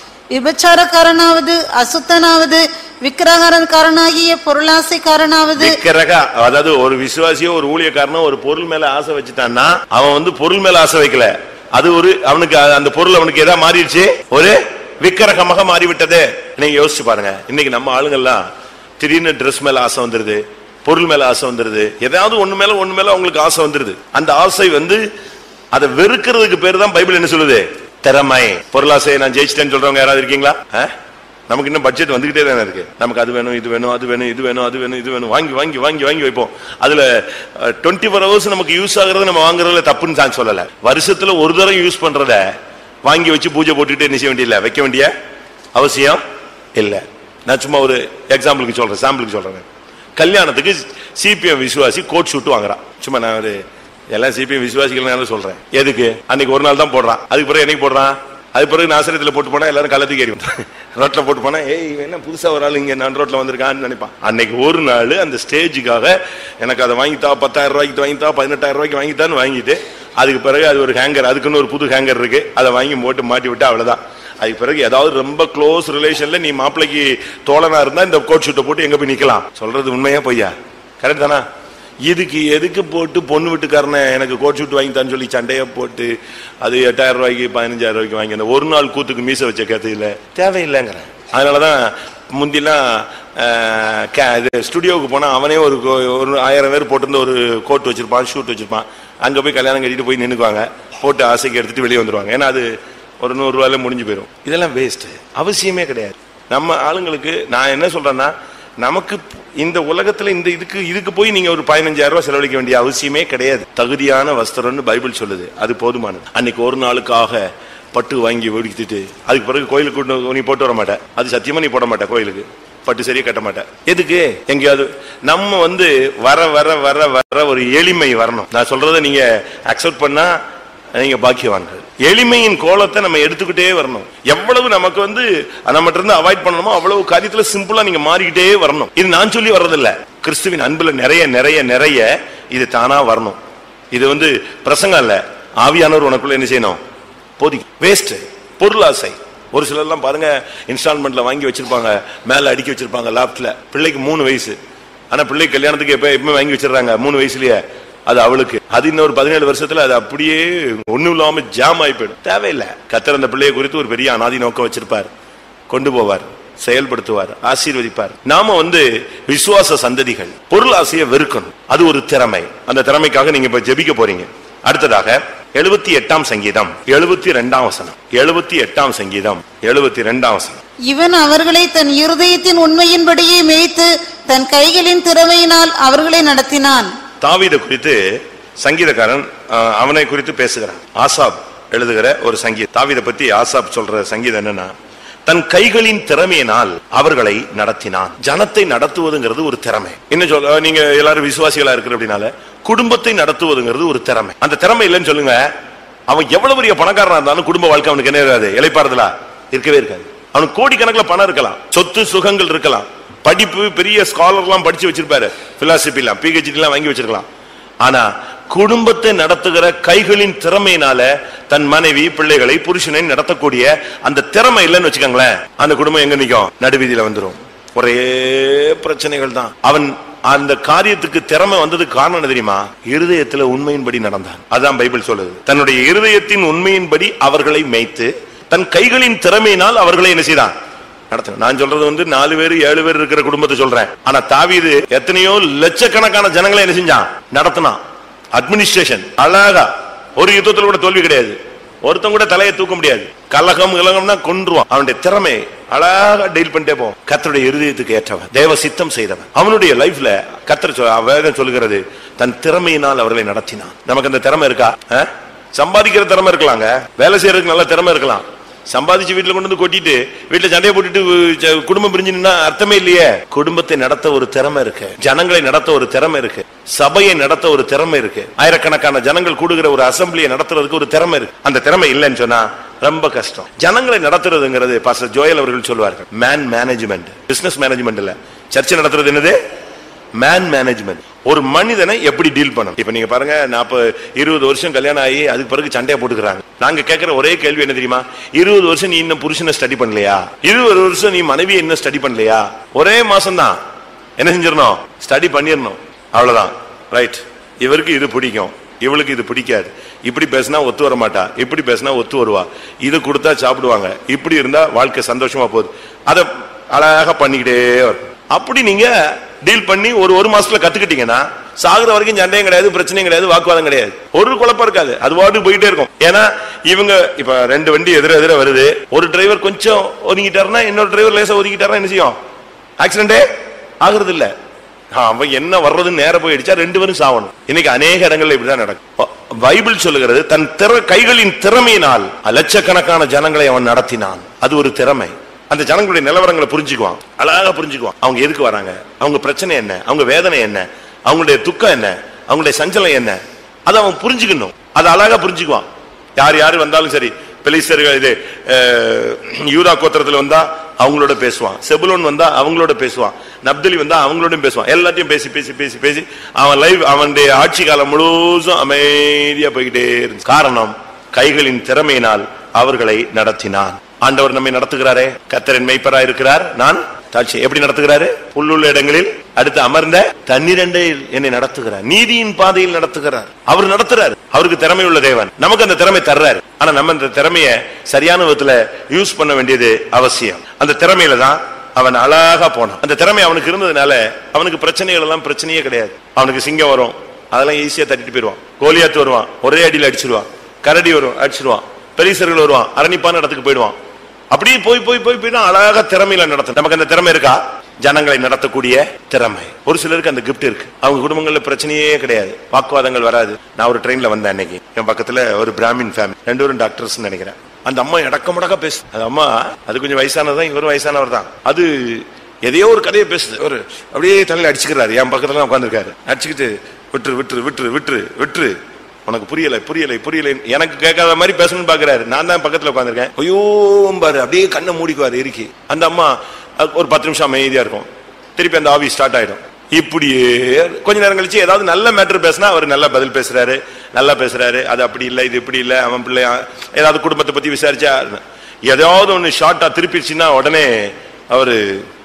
விபச்சாரக்காரனாவது அசுத்தனாவது விக்கிரகாரன்காரனாகிய பொருளாசைக்காரனாவது விக்கிரக அதாவது ஒரு விசுவாசியோ ஒரு ஊழியக்காரனோ ஒரு பொருள் மேல ஆசை வச்சுட்டான்னா அவன் வந்து பொருள் மேல ஆசை வைக்கல அது ஒரு அவனுக்கு அ- அந்த பொருள் அவனுக்கு எதா மாறிடுச்சு ஒரு விக்கிரகமாக மாறிவிட்டது நீங்க யோசிச்சு பாருங்க இன்னைக்கு நம்ம ஆளுங்கெல்லாம் திடீர்னு ட்ரெஸ் மேல ஆசை வந்துருது பொருள் மேல ஆசை வந்துருது ஏதாவது ஒண்ணு மேல ஒண்ணு மேல அவங்களுக்கு ஆசை வந்துருது அந்த ஆசை வந்து அதை வெறுக்கிறதுக்கு பேர் தான் பைபிள் என்ன சொல்லுது திறமை பொருளாசையை நான் ஜெயிச்சிட்டேன்னு சொல்றவங்க யாராவது இருக்கீங்களா ஆ? நமக்கு இன்னும் பட்ஜெட் வந்துகிட்டே தானே இருக்கு நமக்கு அது வேணும் இது வேணும் அது வேணும் இது வேணும் அது வேணும் இது வேணும் வாங்கி வாங்கி வாங்கி வாங்கி வைப்போம் அதுல டுவெண்ட்டி ஃபோர் ஹவர்ஸ் நமக்கு யூஸ் ஆகுறது நம்ம வாங்குறதுல தப்புன்னு நான் சொல்லல வருஷத்துல ஒரு தடவை யூஸ் பண்றத வாங்கி வச்சு பூஜை போட்டுட்டு என்ன செய்ய வேண்டியதில்ல வைக்க வேண்டிய அவசியம் இல்ல நான் சும்மா ஒரு எக்ஸாம்பிளுக்கு சொல்றேன் சாம்பிளுக்கு சொல்றேன் கல்யாணத்துக்கு சிபிஎம் விசுவாசி கோட் ஷூட் வாங்குறான் சும்மா நான் ஒரு எல்லாம் சிபிஎம் விசுவாசிகள் சொல்றேன் எதுக்கு அன்னைக்கு ஒரு நாள் தான் போடுறான் அதுக்கு பிறகு என்னைக்கு போடுறான் அது பிறகு நாசரத்துல போட்டு போனா எல்லாரும் கள்ளத்துக்கு ஏறி ரோட்ல போட்டு போனா ஏய் இவன் என்ன புதுசா ஒரு ஆள் இங்க நான் ரோட்ல வந்திருக்கான்னு நினைப்பான் அன்னைக்கு ஒரு நாள் அந்த ஸ்டேஜுக்காக எனக்கு அதை வாங்கித்தா பத்தாயிரம் ரூபாய்க்கு வாங்கித்தா பதினெட்டாயிரம் ரூபாய்க்கு வாங்கித்தான்னு வாங்கிட்டு அதுக்கு பிறகு அது ஒரு ஹேங்கர் அதுக்குன்னு ஒரு புது ஹேங்கர் இருக்கு அதை வாங்கி போட்டு மாட்டி விட்டு அவ்வளவுதான் அதுக்கு பிறகு ஏதாவது ரொம்ப க்ளோஸ் ரிலேஷன்ல நீ மாப்பிள்ளைக்கு தோழனா இருந்தா இந்த கோட் ஷூட்டை போட்டு எங்க போய் நிக்கலாம் சொல்றது உண்மையா பொய்யா கரெக்ட் தானா இதுக்கு எதுக்கு போட்டு பொண்ணு வீட்டுக்காரனை எனக்கு கோட் ஷூட் வாங்கித்தான்னு சொல்லி சண்டைய போட்டு அது எட்டாயிரம் ரூபாய்க்கு பதினஞ்சாயிரம் ரூபாய்க்கு வாங்கி அந்த ஒரு நாள் கூத்துக்கு மீச வச்ச கதையில தேவையில்லைங்கிறேன் அதனாலதான் முந்திலாம் அஹ், கே- இது ஸ்டுடியோவுக்கு போனா அவனே ஒரு கோ- ஒரு ஆயிரம் பேர் போட்டிருந்த ஒரு கோட் வச்சிருப்பான் ஷூட் வச்சிருப்பான் அங்க போய் கல்யாணம் கட்டிட்டு போய் நின்னுக்குவாங்க போட்டு ஆசைக்கு எடுத்துட்டு வெளியே வந்துருவாங்க ஏன்னா அது ஒரு நூறு ரூபாயில முடிஞ்சு போயிடும் இதெல்லாம் வேஸ்ட் அவசியமே கிடையாது நம்ம ஆளுங்களுக்கு நான் என்ன சொல்றேன்னா நமக்கு இந்த உலகத்துல இந்த இதுக்கு இதுக்கு போய் நீங்க ஒரு பதினஞ்சாயிரம் ரூபாய் செலவழிக்க வேண்டிய அவசியமே கிடையாது தகுதியான வஸ்திரம்னு பைபிள் சொல்லுது அது போதுமானது அன்னைக்கு ஒரு நாளுக்காக பட்டு வாங்கி வெடித்துட்டு அதுக்கு பிறகு கோயிலுக்கு கொண்டு நீ போட்டு வர மாட்டேன் அது சத்தியமா நீ போட மாட்டேன் கோயிலுக்கு பட்டு சரியா கட்ட மாட்டேன் எதுக்கு எங்கேயாவது நம்ம வந்து வர வர வர வர ஒரு எளிமை வரணும் நான் சொல்றதை நீங்க அக்செப்ட் பண்ணா நீங்க பாக்கியவான்கள் எளிமையின் கோலத்தை நம்ம எடுத்துக்கிட்டே வரணும் எவ்வளவு நமக்கு வந்து நம்ம இருந்து அவாய்ட் பண்ணணுமோ அவ்வளவு காரியத்துல சிம்பிளா நீங்க மாறிக்கிட்டே வரணும் இது நான் சொல்லி வர்றதில்ல கிறிஸ்துவின் அன்புல நிறைய நிறைய நிறைய இது தானா வரணும் இது வந்து பிரசங்கம் இல்ல ஆவியானவர் உனக்குள்ள என்ன செய்யணும் போதி வேஸ்ட் பொருளாசை ஒரு சிலர்லாம் பாருங்க இன்ஸ்டால்மெண்ட்ல வாங்கி வச்சிருப்பாங்க மேல அடுக்கி வச்சிருப்பாங்க லாப்ட்ல பிள்ளைக்கு மூணு வயசு ஆனா பிள்ளை கல்யாணத்துக்கு எப்ப எப்பவுமே வாங்கி வச்சிடுறாங்க மூணு வயசுலயே அது அவளுக்கு அது இன்னொரு பதினேழு வருஷத்துல அது அப்படியே ஒண்ணும் இல்லாம ஜாம் ஆகி போயிடும் தேவையில்லை கத்தர் அந்த பிள்ளையை குறித்து ஒரு பெரிய அனாதி நோக்கம் வச்சிருப்பார் கொண்டு போவார் செயல்படுத்துவார் ஆசீர்வதிப்பார் நாம வந்து விசுவாச சந்ததிகள் பொருள் ஆசையை வெறுக்கணும் அது ஒரு திறமை அந்த திறமைக்காக நீங்க இப்ப ஜெபிக்க போறீங்க அடுத்ததாக எழுபத்தி எட்டாம் சங்கீதம் எழுபத்தி ரெண்டாம் வசனம் எழுபத்தி எட்டாம் சங்கீதம் எழுபத்தி ரெண்டாம் வசனம் இவன் அவர்களை தன் இருதயத்தின் உண்மையின்படியே மேய்த்து தன் கைகளின் திறமையினால் அவர்களை நடத்தினான் தாவீதை குறித்து சங்கீதக்காரன் அஹ், அவனை குறித்து பேசுகிறான் ஆசாப் எழுதுகிற ஒரு சங்கீதம் தாவீதை பத்தி ஆசாப் சொல்ற சங்கீதம் என்னன்னா தன் கைகளின் திறமையினால் அவர்களை நடத்தினான் ஜனத்தை நடத்துவதுங்கிறது ஒரு திறமை என்ன சொல்ல நீங்க எல்லாரும் விசுவாசிகளா இருக்கிற அப்படின்னால குடும்பத்தை நடத்துவதுங்கிறது ஒரு திறமை அந்த திறமை இல்லைன்னு சொல்லுங்க அவன் எவ்வளவு பெரிய பணக்காரனா இருந்தாலும் குடும்ப வாழ்க்கை அவனுக்கு என்ன இருக்காது இலைப்பாறுதலா இருக்கவே இருக்காது அவனுக்கு கோடிக்கணக்கில் பணம் இருக்கலாம் சொத்து சுகங்கள் இருக்கலாம் படிப்பு பெரிய ஸ்காலர்லாம் படிச்சு வச்சிருப்பாரு பிலாசபி எல்லாம் பிஹெச்டி எல்லாம் வாங்கி வச்சிருக்கலாம் ஆனா குடும்பத்தை நடத்துகிற கைகளின் திறமையினால தன் மனைவி பிள்ளைகளை புருஷனை நடத்தக்கூடிய அந்த திறமை இல்லைன்னு வச்சுக்கோங்களேன் அந்த குடும்பம் எங்க நிக்கும் நடுவீதியில வந்துரும் ஒரே பிரச்சனைகள் தான் அவன் அந்த காரியத்துக்கு திறமை வந்ததுக்கு காரணம் என்ன தெரியுமா இருதயத்துல உண்மையின்படி நடந்தான் அதான் பைபிள் சொல்லுது தன்னுடைய இருதயத்தின் உண்மையின்படி அவர்களை மேய்த்து தன் கைகளின் திறமையினால் அவர்களை என்ன செய்தான் நடத்தின நான் சொல்றது வந்து நாலு பேர் ஏழு பேர் இருக்கிற குடும்பத்தை சொல்றேன் ஆனா தாவீது எத்தனையோ லட்சக்கணக்கான ஜனங்களை என்ன செஞ்சான் நடத்தினான் அட்மினிஸ்ட்ரேஷன் அழகா ஒரு யுத்தத்துல கூட தோல்வி கிடையாது ஒருத்தன் கூட தலையை தூக்க முடியாது கலகம் கலகம்னா கொன்றுவான் அவனுடைய திறமை அழகா டீல் பண்ணிட்டே போவான் கத்தருடைய இருதயத்துக்கு ஏற்றவன் தேவ சித்தம் செய்தவன் அவனுடைய லைஃப்ல கத்தர் சொல் வேதம் சொல்லுகிறது தன் திறமையினால் அவர்களை நடத்தினான் நமக்கு அந்த திறமை இருக்கா ஆ? சம்பாதிக்கிற திறமை இருக்கலாங்க வேலை செய்யறதுக்கு நல்ல திறமை இருக்கலாம் சம்பாதிச்சு வீட்டுல கொண்டு வந்து கொட்டிட்டு வீட்டுல சண்டையை போட்டுட்டு ச- குடும்பம் பிரிஞ்சு நின்னா அர்த்தமே இல்லையே குடும்பத்தை நடத்த ஒரு திறமை இருக்கு ஜனங்களை நடத்த ஒரு திறமை இருக்கு சபையை நடத்த ஒரு திறமை இருக்கு ஆயிரக்கணக்கான ஜனங்கள் கூடுகிற ஒரு அசம்பிளியை நடத்துறதுக்கு ஒரு திறமை இருக்கு அந்த திறமை இல்லைன்னு சொன்னா ரொம்ப கஷ்டம் ஜனங்களை நடத்துறதுங்கிறது பாஸ்டர் ஜோயல் அவர்கள் சொல்வார்கள் மேன் மேனேஜ்மெண்ட் பிசினஸ் மேனேஜ்மெண்ட் இல்ல சர்ச்சை நடத்துறது என்னது மேன் மேனேஜ்மெண்ட் ஒரு மனிதனை எப்படி டீல் பண்ணணும் இப்ப நீங்க பாருங்க நாற்பது இருபது வருஷம் கல்யாணம் ஆகி அதுக்கு பிறகு சண்டையா போட்டுக்கிறாங்க நாங்க கேட்கிற ஒரே கேள்வி என்ன தெரியுமா இருபது வருஷம் நீ இன்னும் புருஷனை ஸ்டடி பண்ணலையா இருபது வருஷம் நீ மனைவியை இன்னும் ஸ்டடி பண்ணலையா ஒரே மாசம் தான் என்ன செஞ்சிடணும் ஸ்டடி பண்ணிடணும் அவ்வளவுதான் ரைட் இவருக்கு இது பிடிக்கும் இவளுக்கு இது பிடிக்காது இப்படி பேசினா ஒத்து வர மாட்டா இப்படி பேசினா ஒத்து வருவா இது கொடுத்தா சாப்பிடுவாங்க இப்படி இருந்தா வாழ்க்கை சந்தோஷமா போகுது அதை அழகா பண்ணிக்கிட்டே வரும் அப்படி நீங்க டீல் பண்ணி ஒரு ஒரு மாசத்துல கத்துக்கிட்டீங்கன்னா சாகுற வரைக்கும் சண்டையும் கிடையாது பிரச்சனையும் கிடையாது வாக்குவாதம் கிடையாது ஒரு குழப்பம் இருக்காது அது பாட்டு போயிட்டே இருக்கும் ஏன்னா இவங்க இப்ப ரெண்டு வண்டி எதிர எதிர வருது ஒரு டிரைவர் கொஞ்சம் ஒதுங்கிட்டாருன்னா இன்னொரு டிரைவர் லேசா ஒதுக்கிட்டாருன்னா என்ன செய்யும் ஆக்சிடென்டே ஆகுறது இல்ல அவன் என்ன வர்றதுன்னு நேர போய் அடிச்சா ரெண்டு பேரும் சாவணும் இன்னைக்கு அநேக இடங்கள்ல இப்படிதான் நடக்கும் பைபிள் சொல்லுகிறது தன் திற கைகளின் திறமையினால் லட்சக்கணக்கான ஜனங்களை அவன் நடத்தினான் அது ஒரு திறமை அந்த ஜனங்களுடைய நிலவரங்களை புரிஞ்சுக்குவான் அழகா புரிஞ்சுக்குவான் அவங்க எதுக்கு வராங்க அவங்க பிரச்சனை என்ன அவங்க வேதனை என்ன அவங்களுடைய துக்கம் என்ன அவங்களுடைய சஞ்சலம் என்ன அதை அவன் புரிஞ்சுக்கணும் அதை அழகா புரிஞ்சுக்குவான் யார் யார் வந்தாலும் சரி பெலிஸ்தர்கள் இது அஹ், யூதா கோத்திரத்துல வந்தா அவங்களோட பேசுவான் செபுலோன் வந்தா அவங்களோட பேசுவான் நப்தலி வந்தா அவங்களோட பேசுவான் எல்லாத்தையும் பேசி பேசி பேசி பேசி அவன் லைவ் அவனுடைய ஆட்சி காலம் முழுசும் அமைதியா போய்கிட்டே இருந்துச்சு காரணம் கைகளின் திறமையினால் அவர்களை நடத்தினான் ஆண்டவர் நம்மை நடத்துகிறாரே கத்தரின் மெய்ப்பரா இருக்கிறார் நான் தாட்சி எப்படி நடத்துகிறாரு புல்லுள்ள இடங்களில் அடுத்து அமர்ந்த தண்ணீரண்டையில் என்னை நடத்துகிறார் நீதியின் பாதையில் நடத்துகிறார் அவர் நடத்துறாரு அவருக்கு திறமை உள்ள தேவன் நமக்கு அந்த திறமை தர்றாரு ஆனா நம்ம அந்த திறமைய சரியான விதத்துல யூஸ் பண்ண வேண்டியது அவசியம் அந்த திறமையில தான் அவன் அழகா போனான் அந்த திறமை அவனுக்கு இருந்ததுனால அவனுக்கு பிரச்சனைகள் எல்லாம் பிரச்சனையே கிடையாது அவனுக்கு சிங்கம் வரும் அதெல்லாம் ஈஸியா தட்டிட்டு போயிடுவான் கோலியாத்து வருவான் ஒரே அடியில் அடிச்சிருவான் கரடி வரும் அடிச்சிருவான் பெரியசர்கள் வருவான் அரணிப்பான இடத்துக்கு போயிடுவான் அப்படியே போய் போய் போய் போய் அழகா திறமையில நடத்தும் நமக்கு அந்த திறமை இருக்கா ஜனங்களை நடத்தக்கூடிய திறமை ஒரு சிலருக்கு அந்த கிஃப்ட் இருக்கு அவங்க குடும்பங்கள்ல பிரச்சனையே கிடையாது வாக்குவாதங்கள் வராது நான் ஒரு ட்ரெயின்ல வந்தேன் அன்னைக்கு என் பக்கத்துல ஒரு பிராமின் ஃபேமிலி ரெண்டு பேரும் டாக்டர்ஸ் நினைக்கிறேன் அந்த அம்மா இடக்க முடக்க பேசு அந்த அம்மா அது கொஞ்சம் வயசானதான் இவரும் வயசானவர் தான் அது எதையோ ஒரு கதையை பேசுது ஒரு அப்படியே தலையில அடிச்சுக்கிறாரு என் பக்கத்துல உட்காந்துருக்காரு அடிச்சுக்கிட்டு விட்டுரு விட்டுரு விட்டுரு விட்டுரு விட்டுரு உனக்கு புரியலை புரியலை புரியலை எனக்கு கேட்காத மாதிரி பேசணும்னு பாக்குறாரு நான் தான் பக்கத்துல உட்காந்துருக்கேன் ஐயோ பாரு அப்படியே கண்ணை மூடிக்குவாரு இருக்கி அந்த அம்மா அஹ், ஒரு பத்து நிமிஷம் அமைதியா இருக்கும் திருப்பி அந்த ஆவி ஸ்டார்ட் ஆயிடும் இப்படியே கொஞ்ச நேரம் கழிச்சு ஏதாவது நல்ல மேட்டர் பேசினா அவர் நல்லா பதில் பேசுறாரு நல்லா பேசுறாரு அது அப்படி இல்லை இது இப்படி இல்லை அவன் பிள்ளை ஏதாவது குடும்பத்தை பத்தி விசாரிச்சா ஏதாவது ஒண்ணு ஷார்ட்டா திருப்பிடுச்சுன்னா உடனே அவரு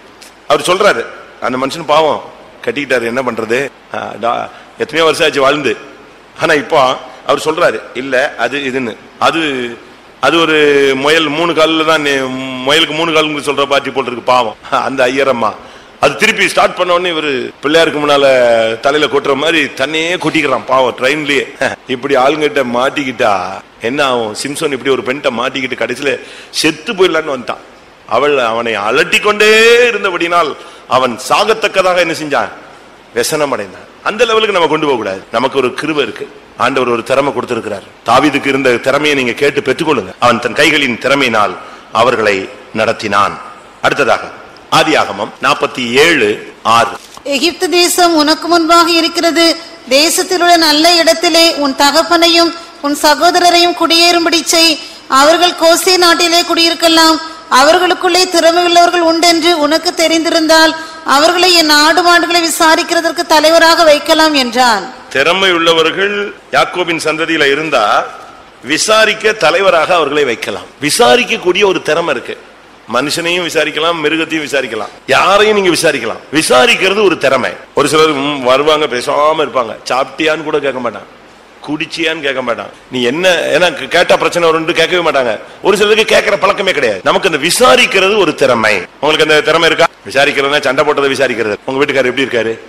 அவர் சொல்றாரு அந்த மனுஷன் பாவம் கட்டிக்கிட்டாரு என்ன பண்றது ஆஹ் டா- எத்தனையோ வருஷம் ஆச்சு வாழ்ந்து ஆனா இப்போ அவர் சொல்றாரு இல்ல அது இதுன்னு அது அது ஒரு முயல் மூணு கால்ல தான் நே- முயலுக்கு மூணு கால் சொல்ற பாட்டி போல் இருக்கு பாவம் அந்த ஐயரம்மா அது திருப்பி ஸ்டார்ட் பண்ண உடனே இவரு பிள்ளையாருக்கு முன்னால தலையில கொட்டுற மாதிரி தன்னையே கொட்டிக்கிறான் பாவம் ட்ரெயின்லயே இப்படி ஆளுங்கிட்ட மாட்டிக்கிட்டா என்ன ஆகும் சிம்சன் இப்படி ஒரு பெண்கிட்ட மாட்டிக்கிட்டு கடைசியில செத்து போயிடலான்னு வந்துட்டான் அவள் அவனை அலட்டி கொண்டே இருந்தபடினால் அவன் சாகத்தக்கதாக என்ன செஞ்சான் व्यसனம் அடைந்தான் அந்த லெவலுக்கு நம்ம கொண்டு போக கூடாது நமக்கு ஒரு கிருபை இருக்கு ஆண்டவர் ஒரு திறமை கொடுத்திருக்கிறார் தாவீதுக்கு இருந்த திறமையை நீங்க கேட்டு பெற்றுக்கொள்ளுங்க அவன் தன் கைகளின் திறமையினால் அவர்களை நடத்தினான் அடுத்ததாக ஆதியாகமம் நாற்பத்தி ஏழு ஆறு எகிப்து தேசம் உனக்கு முன்பாக இருக்கிறது தேசத்தில் உள்ள நல்ல இடத்திலே உன் தகப்பனையும் உன் சகோதரரையும் குடியேறும்படி செய் அவர்கள் கோசே நாட்டிலே குடியிருக்கலாம் அவர்களுக்குள்ளே திறமையுள்ளவர்கள் உண்டென்று உனக்கு தெரிந்திருந்தால் அவர்களை என் ஆடு மாடுகளை விசாரிக்கிறதற்கு தலைவராக வைக்கலாம் என்றான் திறமை உள்ளவர்கள் யாக்கோபின் சந்ததியில இருந்தா விசாரிக்க தலைவராக அவர்களை வைக்கலாம் விசாரிக்கக்கூடிய ஒரு திறமை இருக்கு மனுஷனையும் விசாரிக்கலாம் மிருகத்தையும் விசாரிக்கலாம் யாரையும் நீங்க விசாரிக்கலாம் விசாரிக்கிறது ஒரு திறமை ஒரு சிலர் ம், வருவாங்க பேசாம இருப்பாங்க சாப்பிட்டியான்னு கூட கேட்க மாட்டான் குடிச்சியான்னு கேட்க மாட்டான் நீ என்ன ஏன்னா கேட்டா பிரச்சனை வரும்னு கேட்கவே மாட்டாங்க ஒரு சிலருக்கு கேட்கிற பழக்கமே கிடையாது நமக்கு அந்த விசாரிக்கிறது ஒரு திறமை உங்களுக்கு அந்த திறமை இருக்கா விசாரிக்கிறதுனா சண்டை போட்டதை விசாரிக்கிறது உங்க வீட்டுக்காரர் எப்படி இருக்காரு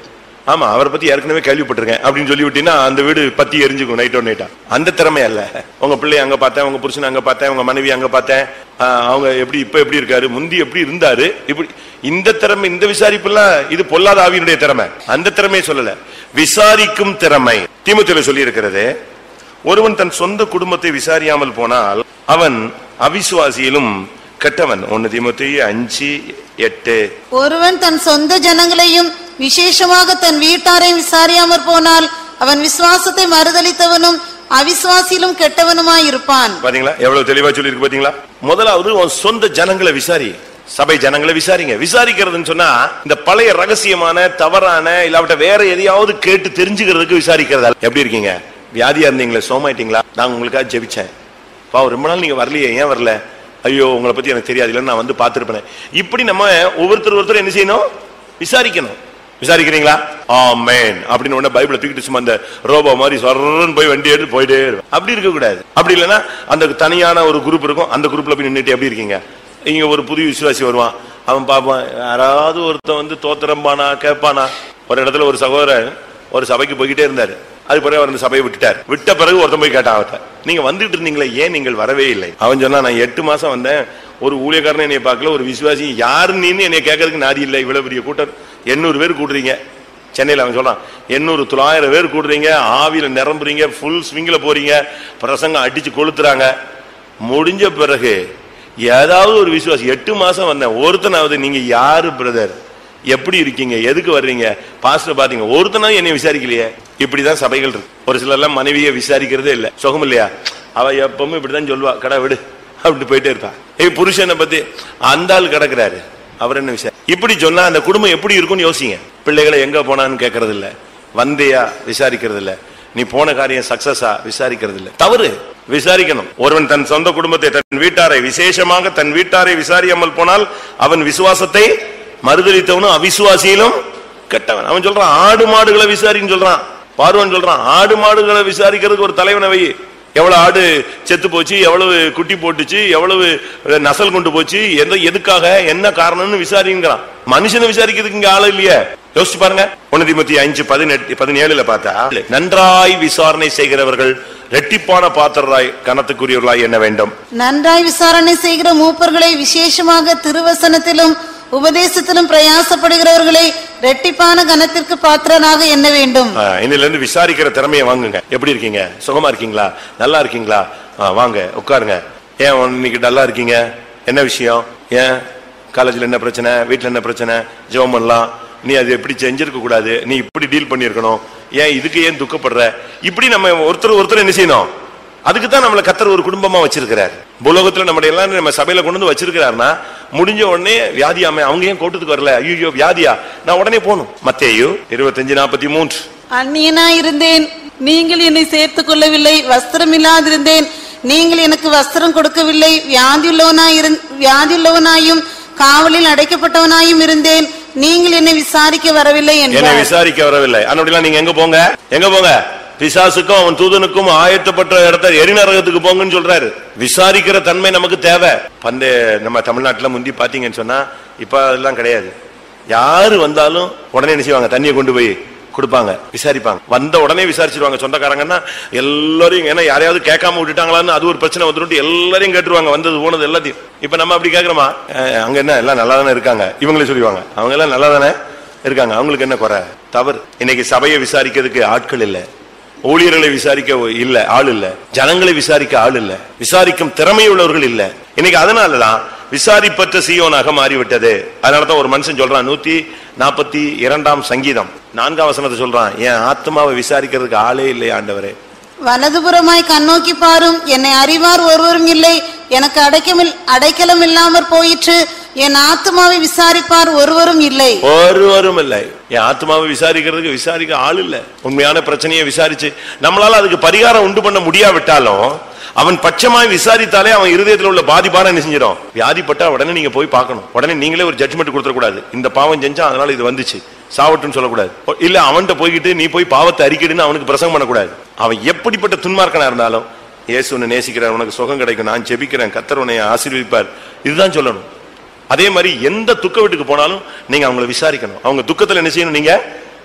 ஆமா அவரை பத்தி ஏற்கனவே கேள்விப்பட்டிருக்கேன் அப்படின்னு சொல்லி விட்டீங்கன்னா அந்த வீடு பத்தி எரிஞ்சுக்கும் நைட்டோ நைட்டா அந்த திறமை அல்ல உங்க பிள்ளை அங்க பார்த்தேன் உங்க புருஷன் அங்க பார்த்தேன் உங்க மனைவி அங்க பார்த்தேன் ஆஹ், அவங்க எப்படி இப்ப எப்படி இருக்காரு முந்தி எப்படி இருந்தாரு இப்படி இந்த திறமை இந்த விசாரிப்பு எல்லாம் இது பொல்லாத ஆவியினுடைய திறமை அந்த திறமையை சொல்லல விசாரிக்கும் திறமை தீமத்தில சொல்லி இருக்கிறது ஒருவன் தன் சொந்த குடும்பத்தை விசாரியாமல் போனால் அவன் அவிசுவாசியிலும் கெட்டவன் ஒன்னு தீமத்தி அஞ்சு எட்டு ஒருவன் தன் சொந்த ஜனங்களையும் விசேஷமாக தன் வீட்டாரையும் விசாரியாமற் போனால் அவன் விசுவாசத்தை மறுதலித்தவனும் அவிசுவாசியிலும் கெட்டவனுமாய் இருப்பான் பாத்தீங்களா எவ்வளவு தெளிவா சொல்லிருக்கு பாத்தீங்களா முதலாவது உன் சொந்த ஜனங்களை விசாரி சபை ஜனங்களை விசாரிங்க விசாரிக்கிறதுன்னு சொன்னா இந்த பழைய ரகசியமான தவறான இல்லாவிட்ட வேற எதையாவது கேட்டு தெரிஞ்சுக்கிறதுக்கு விசாரிக்கிறதா எப்படி இருக்கீங்க வியாதியா இருந்தீங்களே சோமாயிட்டீங்களா நான் உங்களுக்காக ஜெபிச்சேன் பாவம் ரொம்ப நாள் நீங்க வரலையே ஏன் வரல ஐயோ உங்களை பத்தி எனக்கு தெரியாது இல்லைன்னு நான் வந்து பார்த்திருப்பேன் இப்படி நம்ம ஒவ்வொருத்தர் ஒருத்தர் என்ன செய்யணும் விசாரிக்கணும் விசாரிக்கிறீங்களா ஆமென் அப்படின்னு உடனே பைபிளை தூக்கிட்டு சும்மா அந்த ரோபோ மாதிரி சொரன்னு போய் வண்டி எடுத்து போயிட்டே இருப்பேன் அப்படி இருக்க கூடாது அப்படி இல்லைன்னா அந்த தனியான ஒரு குரூப் இருக்கும் அந்த குரூப்ல போய் நின்னுட்டு எப்படி இருக்கீங்க இங்க ஒரு புது விசுவாசி வருவான் அவன் பார்ப்பான் யாராவது ஒருத்தன் வந்து தோத்திரம்பானா கேட்பானா ஒரு இடத்துல ஒரு சகோதரன் ஒரு சபைக்கு போய்கிட்டே இருந்தாரு அது பிறகு அவர் அந்த சபையை விட்டுட்டார் விட்ட பிறகு ஒருத்தன் போய் கேட்டான் அவர்கிட்ட நீங்க வந்துட்டு இருந்தீங்களே ஏன் நீங்கள் வரவே இல்லை அவன் சொன்னா நான் எட்டு மாசம் வந்தேன் ஒரு ஊழியக்காரன் என்னை பார்க்கல ஒரு விசுவாசி யாரு நீன்னு என்னை கேட்கறதுக்கு நாதி இல்லை இவ்வளவு பெரிய கூட்டம் எண்ணூறு பேர் கூடுறீங்க சென்னையில் அவன் சொல்றான் எண்ணூறு தொள்ளாயிரம் பேர் கூடுறீங்க ஆவியில நிரம்புறீங்க ஃபுல் ஸ்விங்கில் போறீங்க பிரசங்கம் அடிச்சு கொளுத்துறாங்க முடிஞ்ச பிறகு ஏதாவது ஒரு விசுவாசி எட்டு மாசம் வந்தேன் ஒருத்தனாவது நீங்க யாரு பிரதர் எப்படி இருக்கீங்க எதுக்கு வர்றீங்க பாஸ்டர் பாத்தீங்க ஒருத்தனா என்னை விசாரிக்கலையே இப்படிதான் சபைகள் இருக்கு ஒரு சிலர் எல்லாம் மனைவியை விசாரிக்கிறதே இல்ல சுகம் இல்லையா அவ எப்பவுமே இப்படிதான் சொல்லுவா கடை விடு அப்படின்ட்டு போயிட்டே இருப்பா ஏய் புருஷனை பத்தி அந்த ஆள் கிடக்குறாரு அவர் என்ன விசாரி இப்படி சொன்னா அந்த குடும்பம் எப்படி இருக்கும்னு யோசிங்க பிள்ளைகளை எங்க போனான்னு கேட்கறது இல்ல வந்தியா விசாரிக்கிறது இல்ல நீ போன காரியம் சக்சஸா விசாரிக்கிறது இல்ல தவறு விசாரிக்கணும் ஒருவன் தன் சொந்த குடும்பத்தை தன் வீட்டாரை விசேஷமாக தன் வீட்டாரை விசாரியாமல் போனால் அவன் விசுவாசத்தை மறுதளித்தவனும் அவிசுவாசியிலும் கெட்டவன் அவன் சொல்றான் ஆடு மாடுகளை விசாரின்னு சொல்றான் பார்வன் சொல்றான் ஆடு மாடுகளை விசாரிக்கிறதுக்கு ஒரு தலைவனை வை எவ்வளவு ஆடு செத்து போச்சு எவ்வளவு குட்டி போட்டுச்சு எவ்வளவு நசல் கொண்டு போச்சு எந்த எதுக்காக என்ன காரணம்னு விசாரிங்கிறான் மனுஷனை விசாரிக்கிறதுக்கு இங்க ஆளு இல்லையே யோசிச்சு பாருங்க ஒன்னு தீமத்தி அஞ்சு பதினெட்டு பதினேழுல பார்த்தா நன்றாய் விசாரணை செய்கிறவர்கள் ரெட்டிப்பான பாத்திரராய் கனத்துக்குரியவர்களாய் என்ன வேண்டும் நன்றாய் விசாரணை செய்கிற மூப்பர்களை விசேஷமாக திருவசனத்திலும் உபதேசத்திலும் பிரயாசப்படுகிறவர்களை ரெட்டிப்பான கனத்திற்கு பாத்திரனாக எண்ண வேண்டும் ஆ, இன்னில இருந்து விசாரிக்கிற திறமையை வாங்குங்க எப்படி இருக்கீங்க சுகமா இருக்கீங்களா நல்லா இருக்கீங்களா ஆ, வாங்க உட்காருங்க ஏன் உன் இன்னைக்கு டல்லா இருக்கீங்க என்ன விஷயம் ஏன் காலேஜ்ல என்ன பிரச்சனை வீட்ல என்ன பிரச்சனை ஜெபம் பண்ணலாம் நீ அது எப்படி செஞ்சிருக்க கூடாது நீ இப்படி டீல் பண்ணியிருக்கணும் ஏன் இதுக்கு ஏன் துக்கப்படுற இப்படி நம்ம ஒருத்தர் ஒருத்தர் என்ன செய்யணும் அதுக்கு தான் நம்மளை கத்தர் ஒரு குடும்பமா வச்சிருக்கிறார் புலோகத்துல நம்ம எல்லாம் நம்ம சபையில கொண்டு வந்து வச்சிருக்கிறாருன்னா முடிஞ்ச உடனே வியாதியாம அவங்க ஏன் கோட்டத்துக்கு வரல ஐயோ வியாதியா நான் உடனே போகணும் மத்தேயு இருபத்தஞ்சு நாற்பத்தி மூன்று அந்நியனாய் இருந்தேன் நீங்கள் என்னை சேர்த்துக் கொள்ளவில்லை வஸ்திரம் இல்லாதிருந்தேன் நீங்கள் எனக்கு வஸ்திரம் கொடுக்கவில்லை வியாதியுள்ளவனாய் இருந் வியாதியுள்ளவனாயும் காவலில் அடைக்கப்பட்டவனாயும் இருந்தேன் நீங்கள் என்னை விசாரிக்க வரவில்லை என்னை என்றார் விசாரிக்க வரவில்லை அப்படிலாம் நீங்க எங்க போங்க எங்க போங்க பிசாசுக்கும் அவன் தூதனுக்கும் ஆயத்தப்பட்ட இடத்த எரிநரகத்துக்கு போங்கன்னு சொல்றாரு விசாரிக்கிற தன்மை நமக்கு தேவை பந்த நம்ம தமிழ்நாட்டுல முந்தி பாத்தீங்கன்னு சொன்னா இப்ப அதெல்லாம் கிடையாது யாரு வந்தாலும் உடனே என்ன செய்வாங்க தண்ணியை கொண்டு போய் கொடுப்பாங்க விசாரிப்பாங்க வந்த உடனே விசாரிச்சிருவாங்க சொந்தக்காரங்கன்னா எல்லாரையும் ஏன்னா யாரையாவது கேட்காம விட்டுட்டாங்களான்னு அது ஒரு பிரச்சனை வந்துட்டு எல்லாரையும் கேட்டுருவாங்க வந்தது போனது எல்லாத்தையும் இப்ப நம்ம அப்படி கேக்குறோமா அஹ், அங்க என்ன எல்லாம் நல்லா தானே இருக்காங்க இவங்களே சொல்லுவாங்க அவங்க எல்லாம் நல்லா தானே இருக்காங்க அவங்களுக்கு என்ன குறை தவறு இன்னைக்கு சபையை விசாரிக்கிறதுக்கு ஆட்கள் இல்ல ஊழியர்களை விசாரிக்க இல்ல ஆள் இல்ல ஜனங்களை விசாரிக்க ஆள் இல்ல விசாரிக்கும் திறமை உள்ளவர்கள் இல்ல இன்னைக்கு அதனாலதான் விசாரிப்பற்ற சீயோனாக மாறிவிட்டது அதனாலதான் ஒரு மனுஷன் சொல்றான் நூத்தி நாற்பத்தி இரண்டாம் சங்கீதம் நான்காம் வசனத்தை சொல்றான் என் ஆத்மாவை விசாரிக்கிறதுக்கு ஆளே இல்லை ஆண்டவரே வலதுபுறமாய் கண்ணோக்கி பாரும் என்னை அறிவார் ஒருவரும் இல்லை எனக்கு அடைக்கமில் அடைக்கலம் இல்லாமற் போயிற்று என் ஆத்துமாவை விசாரிப்பார் ஒருவரும் இல்லை ஒருவரும் இல்லை என் ஆத்மாவை விசாரிக்கிறதுக்கு விசாரிக்க ஆள் இல்ல உண்மையான பிரச்சனையை விசாரிச்சு நம்மளால அதுக்கு பரிகாரம் உண்டு பண்ண முடியாவிட்டாலும் அவன் பட்சமாய் விசாரித்தாலே அவன் இருதயத்துல உள்ள பாதிப்பான என்ன செஞ்சிடும் வியாதிப்பட்டா உடனே நீங்க போய் பார்க்கணும் உடனே நீங்களே ஒரு ஜட்ஜ்மெண்ட் கொடுத்துட கூடாது இந்த பாவம் செஞ்சா அதனால இது வந்துச்சு சாவட்டுன்னு சொல்லக்கூடாது இல்ல அவன்கிட்ட போய்கிட்டு நீ போய் பாவத்தை அறிக்கிடுன்னு அவனுக்கு பிரசங்கம் பண்ணக்கூடாது அவன் எப்படிப்பட்ட துன்மார்க்கனா இருந்தாலும் இயேசு உன்னை நேசிக்கிறார் உனக்கு சுகம் கிடைக்கும் நான் ஜெபிக்கிறேன் கத்தர் உன்னை ஆசீர்வதிப்பார் இதுதான் சொல்லணும் அதே மாதிரி எந்த துக்க வீட்டுக்கு போனாலும் நீங்க அவங்கள விசாரிக்கணும் அவங்க துக்கத்துல என்ன செய்யணும் நீங்க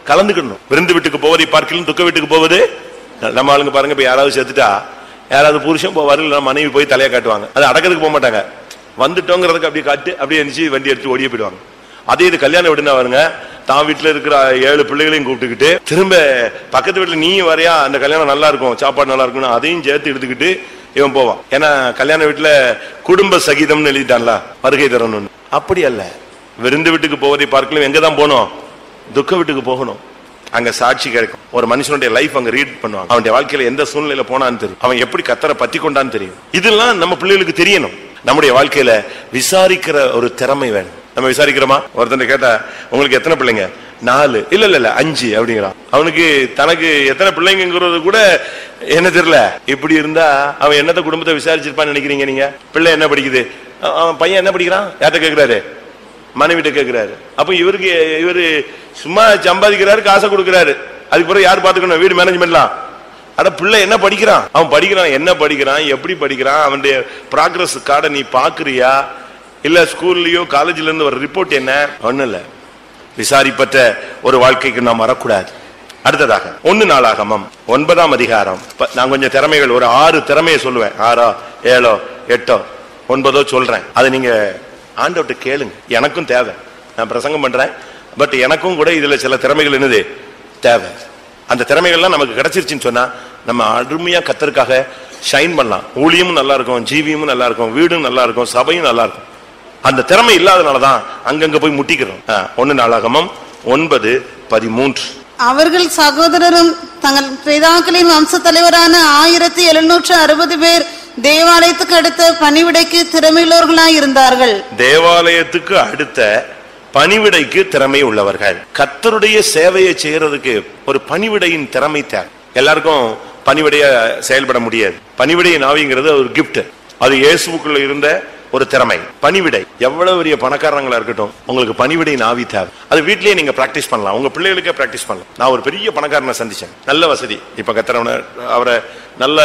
கலந்துக்கணும் விருந்து வீட்டுக்கு போவதை பார்க்கலாம் துக்க வீட்டுக்கு போவது நம்ம ஆளுங்க பாருங்க இப்ப யாராவது செத்துட்டா யாராவது புருஷன் போவாரு இல்ல மனைவி போய் தலையை காட்டுவாங்க அது அடக்கிறதுக்கு போக மாட்டாங்க வந்துட்டோங்கிறதுக்கு அப்படியே காட்டு அப்படியே எந்திரிச்சு வண்டி எடுத்து ஓடியே போயிடுவாங்க அதே இது கல்யாணம் வீடுனா வருங்க தான் வீட்டுல இருக்கிற ஏழு பிள்ளைகளையும் கூப்பிட்டுக்கிட்டு திரும்ப பக்கத்து வீட்டுல நீ வரையா அந்த கல்யாணம் நல்லா இருக்கும் சாப்பாடு நல்லா இருக்கும்னு அதையும் சேர்த்து எடுத்துக்கிட்டு இவன் போவான் ஏன்னா கல்யாண வீட்டுல குடும்ப சகிதம்னு எழுதிட்டான்ல வருகை தரணும்னு அப்படி அல்ல விருந்து வீட்டுக்கு போவதை பார்க்கலாம் எங்க தான் போகணும் துக்க வீட்டுக்கு போகணும் அங்க சாட்சி கிடைக்கும் ஒரு மனுஷனுடைய லைஃப் அங்க ரீட் பண்ணுவாங்க அவனுடைய வாழ்க்கையில எந்த சூழ்நிலையில போனான்னு தெரியும் அவன் எப்படி கத்தரை பத்தி கொண்டான்னு தெரியும் இதெல்லாம் நம்ம பிள்ளைகளுக்கு தெரியணும் நம்முடைய வாழ்க்கையில விசாரிக்கிற ஒரு திறமை வேணும் நம்ம விசாரிக்கிறோமா ஒருத்தன் கேட்டா உங்களுக்கு எத்தனை பிள்ளைங்க நாலு இல்ல இல்ல இல்ல அஞ்சு அப்படிங்கிறான் அவனுக்கு தனக்கு எத்தனை பிள்ளைங்கிறது கூட என்ன தெரியல இப்படி இருந்தா அவன் என்னத்த குடும்பத்தை விசாரிச்சிருப்பான்னு நினைக்கிறீங்க நீங்க பிள்ளை என்ன படிக்குது அ- அவன் பையன் என்ன படிக்கிறான் யார்கிட்ட கேக்குறாரு மனைவிட்ட கேக்குறாரு அப்ப இவருக்கு இவரு சும்மா சம்பாதிக்கிறாரு காசை கொடுக்கிறாரு அதுக்கு பிறகு யார் பாத்துக்கணும் வீடு மேனேஜ்மெண்ட்லாம் அட பிள்ளை என்ன படிக்கிறான் அவன் படிக்கிறான் என்ன படிக்கிறான் எப்படி படிக்கிறான் அவனுடைய ப்ராக்ரஸ் கார்டை நீ பாக்குறியா இல்ல ஸ்கூல்லயோ காலேஜ்ல இருந்து ஒரு ரிப்போர்ட் என்ன ஒண்ணும் இல்ல விசாரிப்பற்ற ஒரு வாழ்க்கைக்கு நாம் வரக்கூடாது அடுத்ததாக ஒன்னு நாளாகமம் ஒன்பதாம் அதிகாரம் ப- நான் கொஞ்சம் திறமைகள் ஒரு ஆறு திறமையை சொல்லுவேன் ஆறோ ஏழோ எட்டோ ஒன்பதோ சொல்றேன் அதை நீங்க ஆண்டவர்ட்ட கேளுங்க எனக்கும் தேவை நான் பிரசங்கம் பண்றேன் பட் எனக்கும் கூட இதுல சில திறமைகள் என்னது தேவை அந்த திறமைகள்லாம் நமக்கு கிடைச்சிருச்சுன்னு சொன்னா நம்ம அருமையா கத்தருக்காக ஷைன் பண்ணலாம் ஊழியமும் நல்லா இருக்கும் ஜீவியமும் நல்லா இருக்கும் வீடும் நல்லா இருக்கும் சபையும் நல்லா இருக்கும் அந்த திறமை இல்லாதனாலதான் அங்கங்க போய் முட்டிக்கிறோம் ஆ, ஒண்ணு நாளாகமம் ஒன்பது பதிமூன்று அவர்கள் சகோதரரும் தங்கள் பிதாக்களின் வம்ச தலைவரான ஆயிரத்தி எழுநூற்று அறுபது பேர் தேவாலயத்துக்கு அடுத்த பணிவிடைக்கு திறமையுள்ளவர்களாய் இருந்தார்கள் தேவாலயத்துக்கு அடுத்த பணிவிடைக்கு திறமை உள்ளவர்கள் கத்தருடைய சேவையை செய்யறதுக்கு ஒரு பணிவிடையின் திறமை தேவை எல்லாருக்கும் பணிவிடைய செயல்பட முடியாது பணிவிடை நாவிங்கிறது ஒரு gift அது இயேசுக்குள்ள இருந்த ஒரு திறமை பணிவிடை எவ்வளவு பெரிய பணக்காரங்களா இருக்கட்டும் உங்களுக்கு பணிவிடை நாவி தேவை அது வீட்லயே நீங்க பிராக்டிஸ் பண்ணலாம் உங்க பிள்ளைகளுக்கே பிராக்டிஸ் பண்ணலாம் நான் ஒரு பெரிய பணக்காரனை சந்திச்சேன் நல்ல வசதி இப்ப கத்திரவன அவரை நல்ல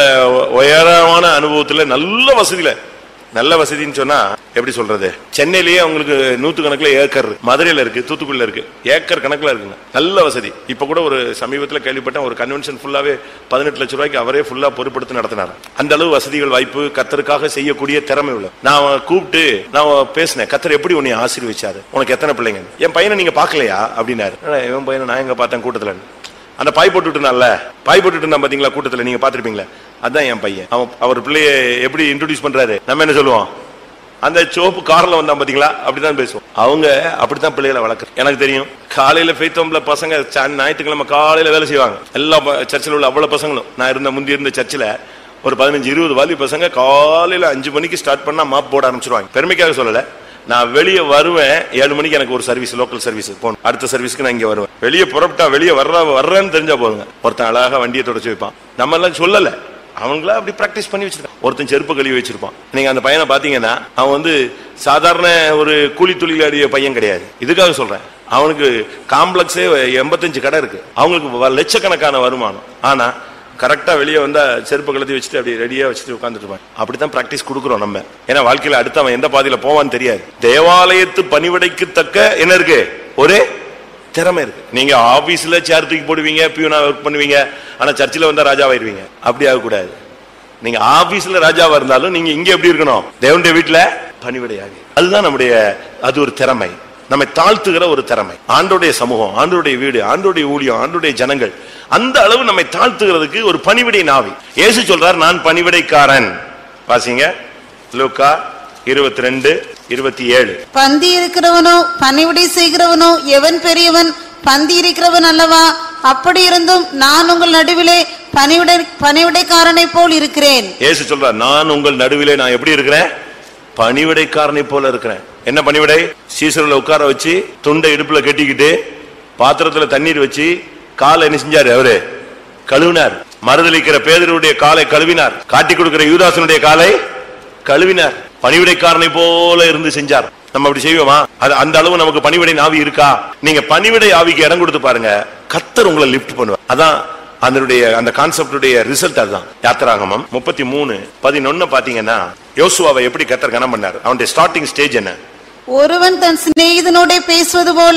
உயரமான அனுபவத்துல நல்ல வசதியில நல்ல வசதின்னு சொன்னா எப்படி சொல்றது சென்னையிலேயே உங்களுக்கு நூத்து கணக்குல ஏக்கர் இருக்கு. மதுரையில இருக்கு தூத்துக்குடியில இருக்கு ஏக்கர் கணக்குல இருக்குங்க நல்ல வசதி இப்ப கூட ஒரு சமீபத்துல கேள்விப்பட்டேன் ஒரு கன்வென்ஷன் ஃபுல்லாவே பதினெட்டு லட்சம் ரூபாய்க்கு அவரே ஃபுல்லா பொறுப்படுத்தி நடத்தினார் அந்த அளவு வசதிகள் வாய்ப்பு கத்தருக்காக செய்யக்கூடிய திறமை உள்ள நான் அவனை கூப்பிட்டு நான் பேசினேன் கத்தர் எப்படி உன்னை ஆசீர்வச்சாரு உனக்கு எத்தனை பிள்ளைங்க என் பையனை நீங்க பாக்கலையா அப்படின்னாரு "அண்ணா, இவன் பையனை நான் எங்க பார்த்தேன் கூட்டத்துல அந்த பாய் போட்டுட்டு இருந்தான்ல பாய் போட்டுட்டு இருந்தான் பாத்தீங்களா கூட்டத்துல நீங்க பாத்திருப்பீங்களா அதான் என் பையன் அவன் அவர் பிள்ளைய எப்படி இன்ட்ரோடியூஸ் பண்றாரு நம்ம என்ன சொல்லுவோம் அந்த சோப்பு கார்ல வந்தான் பாத்தீங்களா அப்படிதான் பேசுவோம் அவங்க அப்படித்தான் பிள்ளைகளை வளர்க்குற எனக்கு தெரியும் காலையில ஃபெய்த்தோம்ல பசங்க சா- ஞாயிற்றுக்கிழமை காலையில வேலை செய்வாங்க எல்லா ப- சர்ச்சில் உள்ள அவ்வளவு பசங்களும் நான் இருந்த முந்தி இருந்த சர்ச்சில் ஒரு பதினஞ்சு இருபது வாலி பசங்க காலையில அஞ்சு மணிக்கு ஸ்டார்ட் பண்ணா மாப் போட ஆரம்பிச்சிருவாங்க பெருமைக்காக சொல்லல நான் வெளியே வருவேன் ஏழு மணிக்கு எனக்கு ஒரு சர்வீஸ் லோக்கல் சர்வீஸ் போகணும் அடுத்த சர்வீஸ்க்கு நான் இங்க வருவேன் வெளியே புறப்பட்டா வெளியே வர்ற வர்றேன்னு தெரிஞ்சா போதுங்க ஒருத்தன் அழகா வண்டியை தொடச்சு வைப்பான் நம்ம எல்லாம் சொல்லல அவங்களா அப்படி பிராக்டிஸ் பண்ணி வச்சிருக்கான் ஒருத்தன் செருப்பு கழுவி வச்சிருப்பான் நீங்க அந்த பையனை பாத்தீங்கன்னா அவன் வந்து சாதாரண ஒரு கூலி தொழிலாளிய பையன் கிடையாது இதுக்காக சொல்றேன் அவனுக்கு காம்ப்ளெக்ஸே எண்பத்தஞ்சு கடை இருக்கு அவங்களுக்கு வ- லட்சக்கணக்கான வருமானம் ஆனா கரெக்டா வெளியே வந்தா செருப்பு கழுத்தி வச்சுட்டு அப்படி ரெடியா வச்சுட்டு உட்காந்துட்டு இருப்பான் அப்படித்தான் பிராக்டிஸ் கொடுக்குறோம் நம்ம ஏன்னா வாழ்க்கையில அடுத்து அவன் எந்த பாதையில போவான்னு தெரியாது தேவாலயத்து பணிவிடைக்கு தக்க என்ன இருக்கு ஒரே திறமை இருக்கு நீங்க ஆபீஸ்ல சேர் தூக்கி போடுவீங்க பியூனா ஒர்க் பண்ணுவீங்க ஆனா சர்ச்சில் வந்தா ராஜாவாயிருவீங்க அப்படி ஆகக்கூடாது நீங்க ஆபீஸ்ல ராஜாவா இருந்தாலும் நீங்க இங்க எப்படி இருக்கணும் தேவனுடைய வீட்டுல பணிவிடையாக அதுதான் நம்முடைய அது ஒரு திறமை நம்மை தாழ்த்துகிற ஒரு திறமை ஆண்டோடைய சமூகம் ஆண்டோடைய வீடு ஆண்டோடைய ஊழியம் ஆண்டோடைய ஜனங்கள் அந்த அளவு நம்மை தாழ்த்துகிறதுக்கு ஒரு பணிவிடை நாவி இயேசு சொல்றார் நான் பணிவிடைக்காரன் வாசிங்க லூக்கா இருபத்தி ரெண்டு இருபத்தி ஏழு பந்தி இருக்கிறவனோ பணிவிடை செய்கிறவனோ எவன் பெரியவன் பந்தி இருக்கிறவன் அல்லவா அப்படி இருந்தும் நான் உங்கள் நடுவிலே பணிவிடை பணிவிடைக்காரனை போல் இருக்கிறேன் இயேசு சொல்றார் நான் உங்கள் நடுவிலே நான் எப்படி இருக்கிறேன் பணிவிடைக்காரனை போல இருக்கிறேன் என்ன பணிவிடை சீசரில் உட்கார வச்சு துண்டை இடுப்புல கட்டிக்கிட்டு பாத்திரத்துல தண்ணீர் வச்சு காலை என்ன செஞ்சாரு அவரு கழுவினார் மறுதளிக்கிற பேதருடைய காலை கழுவினார் காட்டி கொடுக்கிற யூதாசனுடைய காலை கழுவினார் பணிவிடைக்காரனை போல இருந்து செஞ்சார் நம்ம அப்படி செய்வோமா அது அந்த அளவு நமக்கு பணிவிடை நாவி இருக்கா நீங்க பணிவிடை ஆவிக்கு இடம் கொடுத்து பாருங்க கத்தர் உங்களை லிஃப்ட் பண்ணுவார் அதான் அதனுடைய அந்த கான்செப்டுடைய ரிசல்ட் அதுதான் யாத்திராகமம் முப்பத்தி மூணு பதினொன்னு பாத்தீங்கன்னா யோசுவாவை எப்படி கத்தர் கனம் பண்ணார் அவனுடைய ஸ்டார்டிங் ஸ்டேஜ் என்ன ஒருவன் தன் சிநேகிதனோட பேசுவது போல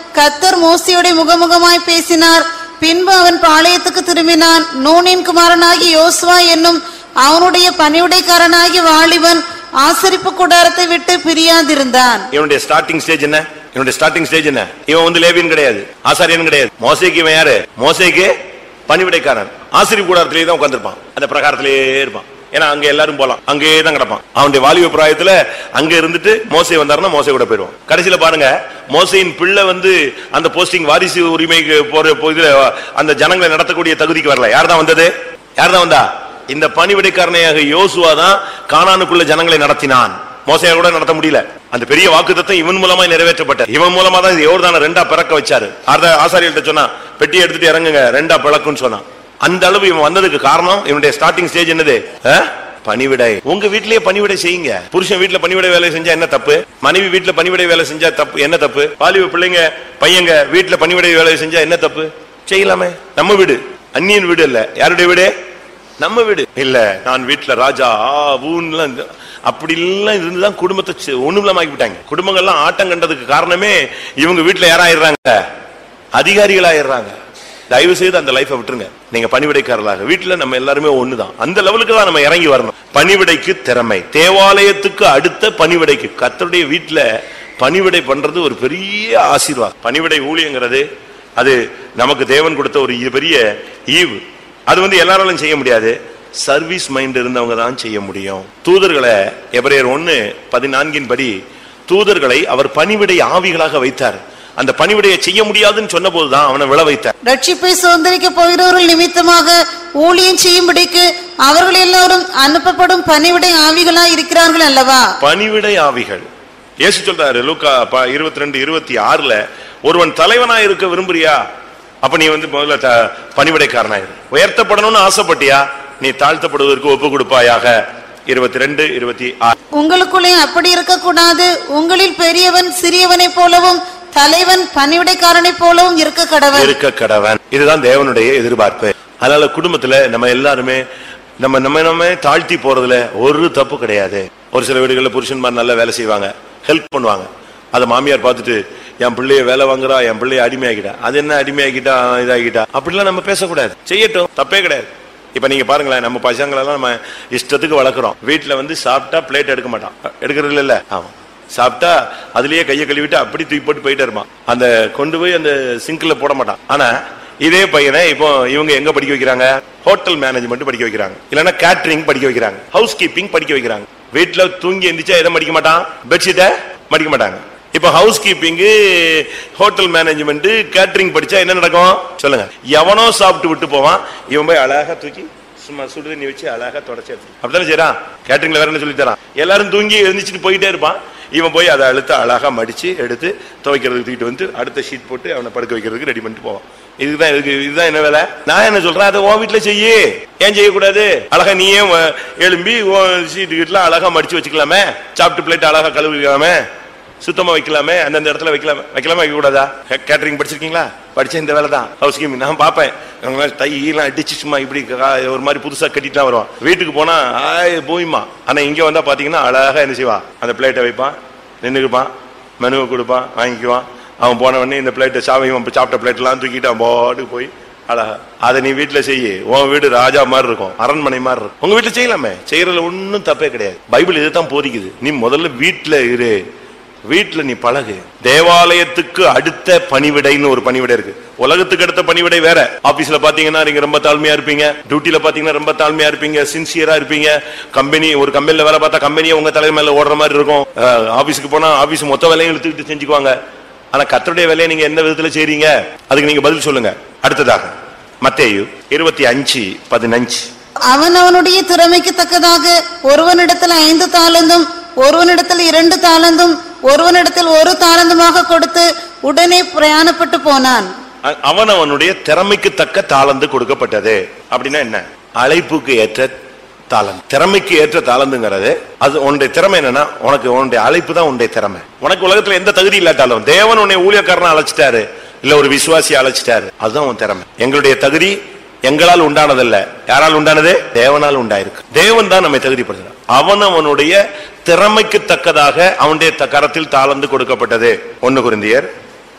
கத்தர் மோசையோட முகமுகமாய் பேசினார் பின்பு அவன் பாளையத்துக்கு திரும்பினான் நூனின் குமாரனாகி யோசுவா என்னும் அவனுடைய பணிவுடைக்காரனாகி வாலிபன் ஆசரிப்பு கூடாரத்தை விட்டு பிரியாதிருந்தான் இவனுடைய ஸ்டார்டிங் ஸ்டேஜ் என்ன இவனுடைய ஸ்டார்டிங் ஸ்டேஜ் என்ன இவன் வந்து லேவியன் கிடையாது ஆசாரியன் கிடையாது மோசைக்கு இவன் யாரு மோசைக்கு பணிவிடைக்காரன் ஆசிரியர் கூடாரத்திலேயே தான் உட்கார்ந்திருப்பான் அந்த பிரகாரத்திலேயே இருப்பான் ஏன்னா அங்க எல்லாரும் போலாம் அங்கேயே தான் கிடப்பான் அவனுடைய வாலிப பிராயத்துல அங்க இருந்துட்டு மோசை வந்தாருன்னா மோசை கூட போயிடுவான் கடைசியில பாருங்க மோசையின் பிள்ளை வந்து அந்த போஸ்டிங் வாரிசு உரிமைக்கு போற போ- இதுல அந்த ஜனங்களை நடத்தக்கூடிய தகுதிக்கு வரல யார் தான் வந்தது யார் தான் வந்தா இந்த பணிவிடைக்காரனையாக யோசுவா தான் கானானுக்குள்ள ஜனங்களை நடத்தினான் மோசையா கூட நடத்த முடியல அந்த பெரிய வாக்குத்தத்தம் இவன் மூலமா நிறைவேற்றப்பட்ட இவன் மூலமா தான் யோர்தான ரெண்டா பிறக்க வச்சாரு ஆர்த ஆசாரியர்கிட்ட சொன்னா பெட்டி எடுத்துட்டு இறங்குங்க ரெண்டா பிளக்குன்னு சொன்னான் அந்த அளவு இவன் வந்ததுக்கு காரணம் இவனுடைய ஸ்டார்டிங் ஸ்டேஜ் என்னது ஆ? பணிவிடை உங்க வீட்லயே பணிவிடை செய்யுங்க புருஷன் வீட்ல பணிவிடை வேலை செஞ்சா என்ன தப்பு மனைவி வீட்ல பணிவிடை வேலை செஞ்சா தப்பு என்ன தப்பு வாலிப பிள்ளைங்க பையங்க வீட்ல பணிவிடை வேலை செஞ்சா என்ன தப்பு செய்யலாமே நம்ம வீடு அந்நியன் வீடு இல்ல யாருடைய வீடு நம்ம வீடு இல்ல நான் வீட்டுல ராஜா ஆ, ஊன்னுலாம் இந்த- அப்படி எல்லாம் இருந்துதான் குடும்பத்தை சி- ஒண்ணுமில்லாம ஆக்கிவிட்டாங்க குடும்பங்கள்லாம் ஆட்டம் கண்டதுக்கு காரணமே இவங்க வீட்டுல யாராயிடுறாங்க அதிகாரிகளாயிடுறாங்க தயவு செய்து அந்த லைஃபை விட்டுருங்க நீங்க பணிவிடைக்காரர்களாக வீட்டுல நம்ம எல்லாருமே ஒண்ணுதான் அந்த லெவலுக்கு தான் நம்ம இறங்கி வரணும் பணிவிடைக்கு திறமை தேவாலயத்துக்கு அடுத்த பணிவிடைக்கு கர்த்தருடைய வீட்டுல பணிவிடை பண்றது ஒரு பெரிய ஆசீர்வாதம் பணிவிடை ஊழியங்கிறது அது நமக்கு தேவன் கொடுத்த ஒரு இ- பெரிய ஈவு அது வந்து எல்லாராலும் செய்ய முடியாது சர்வீஸ் மைண்ட் இருந்தவங்க தான் செய்ய முடியும் தூதர்களை எபிரேயர் ஒன்னு பதினான்கின் படி தூதர்களை அவர் பணிவிடை ஆவிகளாக வைத்தார் அந்த பணிவிடையை செய்ய முடியாதுன்னு சொன்ன போதுதான் அவனை விழ வைத்தார் ரட்சிப்பை சுதந்திரிக்க போகிறவர்கள் நிமித்தமாக ஊழியம் செய்யும்படிக்கு அவர்கள் எல்லோரும் அனுப்பப்படும் பணிவிடை ஆவிகளாய் இருக்கிறார்கள் அல்லவா பணிவிடை ஆவிகள் இயேசு சொல்றாரு லூக்கா இருபத்தி ரெண்டு இருபத்தி ஆறுல ஒருவன் தலைவனா இருக்க விரும்புறியா அப்ப நீ வந்து முதல்ல த- பணிவிடைக்காரனாயிரு உயர்த்தப்படணும்னு ஆசைப்பட்டியா நீ தாழ்த்தப்படுவதற்கு ஒப்பு கொடுப்பாயாக இருபத்தி ரெண்டு இருபத்தி ஆறு உங்களுக்குள்ளே அப்படி இருக்கக்கூடாது உங்களில் பெரியவன் சிறியவனைப் போலவும் தலைவன் பணிவிடைக்காரனைப் போலவும் இருக்க கடவன் இருக்க கடவன் இதுதான் தேவனுடைய எதிர்பார்ப்பு அதனால குடும்பத்துல நம்ம எல்லாருமே நம்ம நம்ம நம்ம தாழ்த்தி போறதுல ஒரு தப்பு கிடையாது ஒரு சில வீடுகளில் புருஷன்மார் நல்லா வேலை செய்வாங்க ஹெல்ப் பண்ணுவாங்க அதை மாமியார் பார்த்துட்டு என் பிள்ளைய வேலை வாங்குறா என் பிள்ளைய அடிமையாக்கிட்டா அது என்ன அடிமையாக்கிட்டா இதாகிட்டா அப்படிலாம் நம்ம பேசக்கூடாது செய்யட்டும் தப்பே கிடையாது இப்ப நீங்க பாருங்களேன் நம்ம பசங்களெல்லாம் நம்ம இஷ்டத்துக்கு வளர்க்குறோம் வீட்டுல வந்து சாப்பிட்டா பிளேட் எடுக்க மாட்டான் எடுக்கிறது இல்ல ஆமா சாப்பிட்டா அதுலயே கையை கழுவிட்டு அப்படி தூக்கி போட்டு போயிட்டே இருப்பான் அந்த கொண்டு போய் அந்த சிங்க்ல போட மாட்டான் ஆனா இதே பையனை இப்போ இவங்க எங்க படிக்க வைக்கிறாங்க ஹோட்டல் மேனேஜ்மெண்ட் படிக்க வைக்கிறாங்க இல்லைன்னா கேட்டரிங் படிக்க வைக்கிறாங்க ஹவுஸ் கீப்பிங் படிக்க வைக்கிறாங்க வீட்டுல தூங்கி எந்திரிச்சா எதை மடிக்க மாட்டான் பெட்ஷீட்டை மடிக்க மாட்டாங்க இப்ப housekeeping hotel management catering படிச்சா என்ன நடக்கும் சொல்லுங்க எவனோ சாப்பிட்டு விட்டு போவான் இவன் போய் அழகா தூக்கி சும்மா சுடு தண்ணி வச்சு அழகா தொடச்சி எடுத்து அப்படித்தானே செய்யறான் கேட்டரிங்ல வேற என்ன சொல்லி தரான் எல்லாரும் தூங்கி எழுந்திரிச்சிட்டு போயிட்டே இருப்பான் இவன் போய் அதை அழுத்த அழகா மடிச்சு எடுத்து துவைக்கிறதுக்கு தூக்கிட்டு வந்து அடுத்த ஷீட் போட்டு அவனை படுக்க வைக்கிறதுக்கு ரெடி பண்ணிட்டு போவான் இதுதான் இதுக்கு இதுதான் என்ன வேலை நான் என்ன சொல்றேன் அதை உன் வீட்டுல செய்யு ஏன் செய்யக்கூடாது அழகா நீயே உன் எழும்பி ஷீட் கீட்லாம் அழகா மடிச்சு வச்சுக்கலாமே சாப்பிட்டு பிளேட் அழகா கழுவிக்கலாமே சுத்தமா வைக்கலாமே அந்தந்த இடத்துல வைக்கலாமே வைக்கலாமா வைக்க கூடாதா கேட்டரிங் படிச்சிருக்கீங்களா படிச்ச இந்த வேலை தான் ஹவுஸ் கீப்பிங் நான் பார்ப்பேன் அவங்க தை எல்லாம் அடிச்சு சும்மா இப்படி கா- ஒரு மாதிரி புதுசா கட்டிட்டு வருவான் வீட்டுக்கு போனா ஆய் போயுமா ஆனா இங்க வந்தா பாத்தீங்கன்னா அழகா என்ன செய்வான் அந்த பிளேட்டை வைப்பான் நின்னுக்குப்பான் மெனுவை கொடுப்பான் வாங்கிக்குவான் அவன் போன உடனே இந்த பிளேட்டை சாவையும் சாப்பிட்ட பிளேட் எல்லாம் தூக்கிட்டு அவன் பாட்டுக்கு போய் அழகா அதை நீ வீட்டுல செய்யு உன் வீடு ராஜா மாதிரி இருக்கும் அரண்மனை மாதிரி இருக்கும் உங்க வீட்டுல செய்யலாமே செய்யறதுல ஒண்ணும் தப்பே கிடையாது பைபிள் இதுதான் போதிக்குது நீ முதல்ல வீட்டுல இரு வீட்டுல நீ பழகு தேவாலயத்துக்கு அடுத்த பணிவிடைன்னு ஒரு பணிவிடை இருக்கு உலகத்துக்கு அடுத்த பணிவிடை வேற ஆபீஸ்ல பாத்தீங்கன்னா நீங்க ரொம்ப தாழ்மையா இருப்பீங்க டியூட்டில பாத்தீங்கன்னா ரொம்ப தாழ்மையா இருப்பீங்க சின்சியரா இருப்பீங்க கம்பெனி ஒரு கம்பெனில வேலை பார்த்தா கம்பெனியே உங்க தலை மேல ஓடுற மாதிரி இருக்கும் அஹ், ஆபீஸ்க்கு போனா ஆபீஸ் மொத்த வேலையும் இழுத்துக்கிட்டு செஞ்சுக்குவாங்க ஆனா கத்தருடைய வேலையை நீங்க எந்த விதத்துல செய்றீங்க அதுக்கு நீங்க பதில் சொல்லுங்க அடுத்ததாக மத்தேயு இருபத்தி அஞ்சு பதினஞ்சு அவன் அவனுடைய திறமைக்கு தக்கதாக ஒருவனிடத்தில் ஐந்து தாளந்தும் ஒருவனிடத்தில் இரண்டு தாளந்தும் ஒருவனிடத்தில் ஒரு தாளந்துமாக கொடுத்து உடனே பிரயாணப்பட்டு போனான் அ- அவன் அவனுடைய திறமைக்கு தக்க தாளந்து கொடுக்கப்பட்டது அப்படின்னா என்ன அழைப்புக்கு ஏற்ற தாளந்து திறமைக்கு ஏற்ற தாளந்துங்கிறது அது உன்னுடைய திறமை என்னன்னா உனக்கு உன்னுடைய அழைப்பு தான் உன்னுடைய திறமை உனக்கு உலகத்துல எந்த தகுதி இல்லாட்டாலும் தேவன் உன்னை ஊழியக்காரனை அழைச்சிட்டாரு இல்ல ஒரு விசுவாசி அழைச்சிட்டாரு அதுதான் உன் திறமை எங்களுடைய தகுதி எங்களால் உண்டானதல்ல யாரால் உண்டானது தேவனால் உண்டாயிருக்கு தேவன் தான் நம்மை தகுதிப்படுத்துறான் அவன் அவனுடைய திறமைக்கு தக்கதாக அவனுடைய த- கரத்தில் தாளந்து கொடுக்கப்பட்டது ஒன்னு குருந்தியர்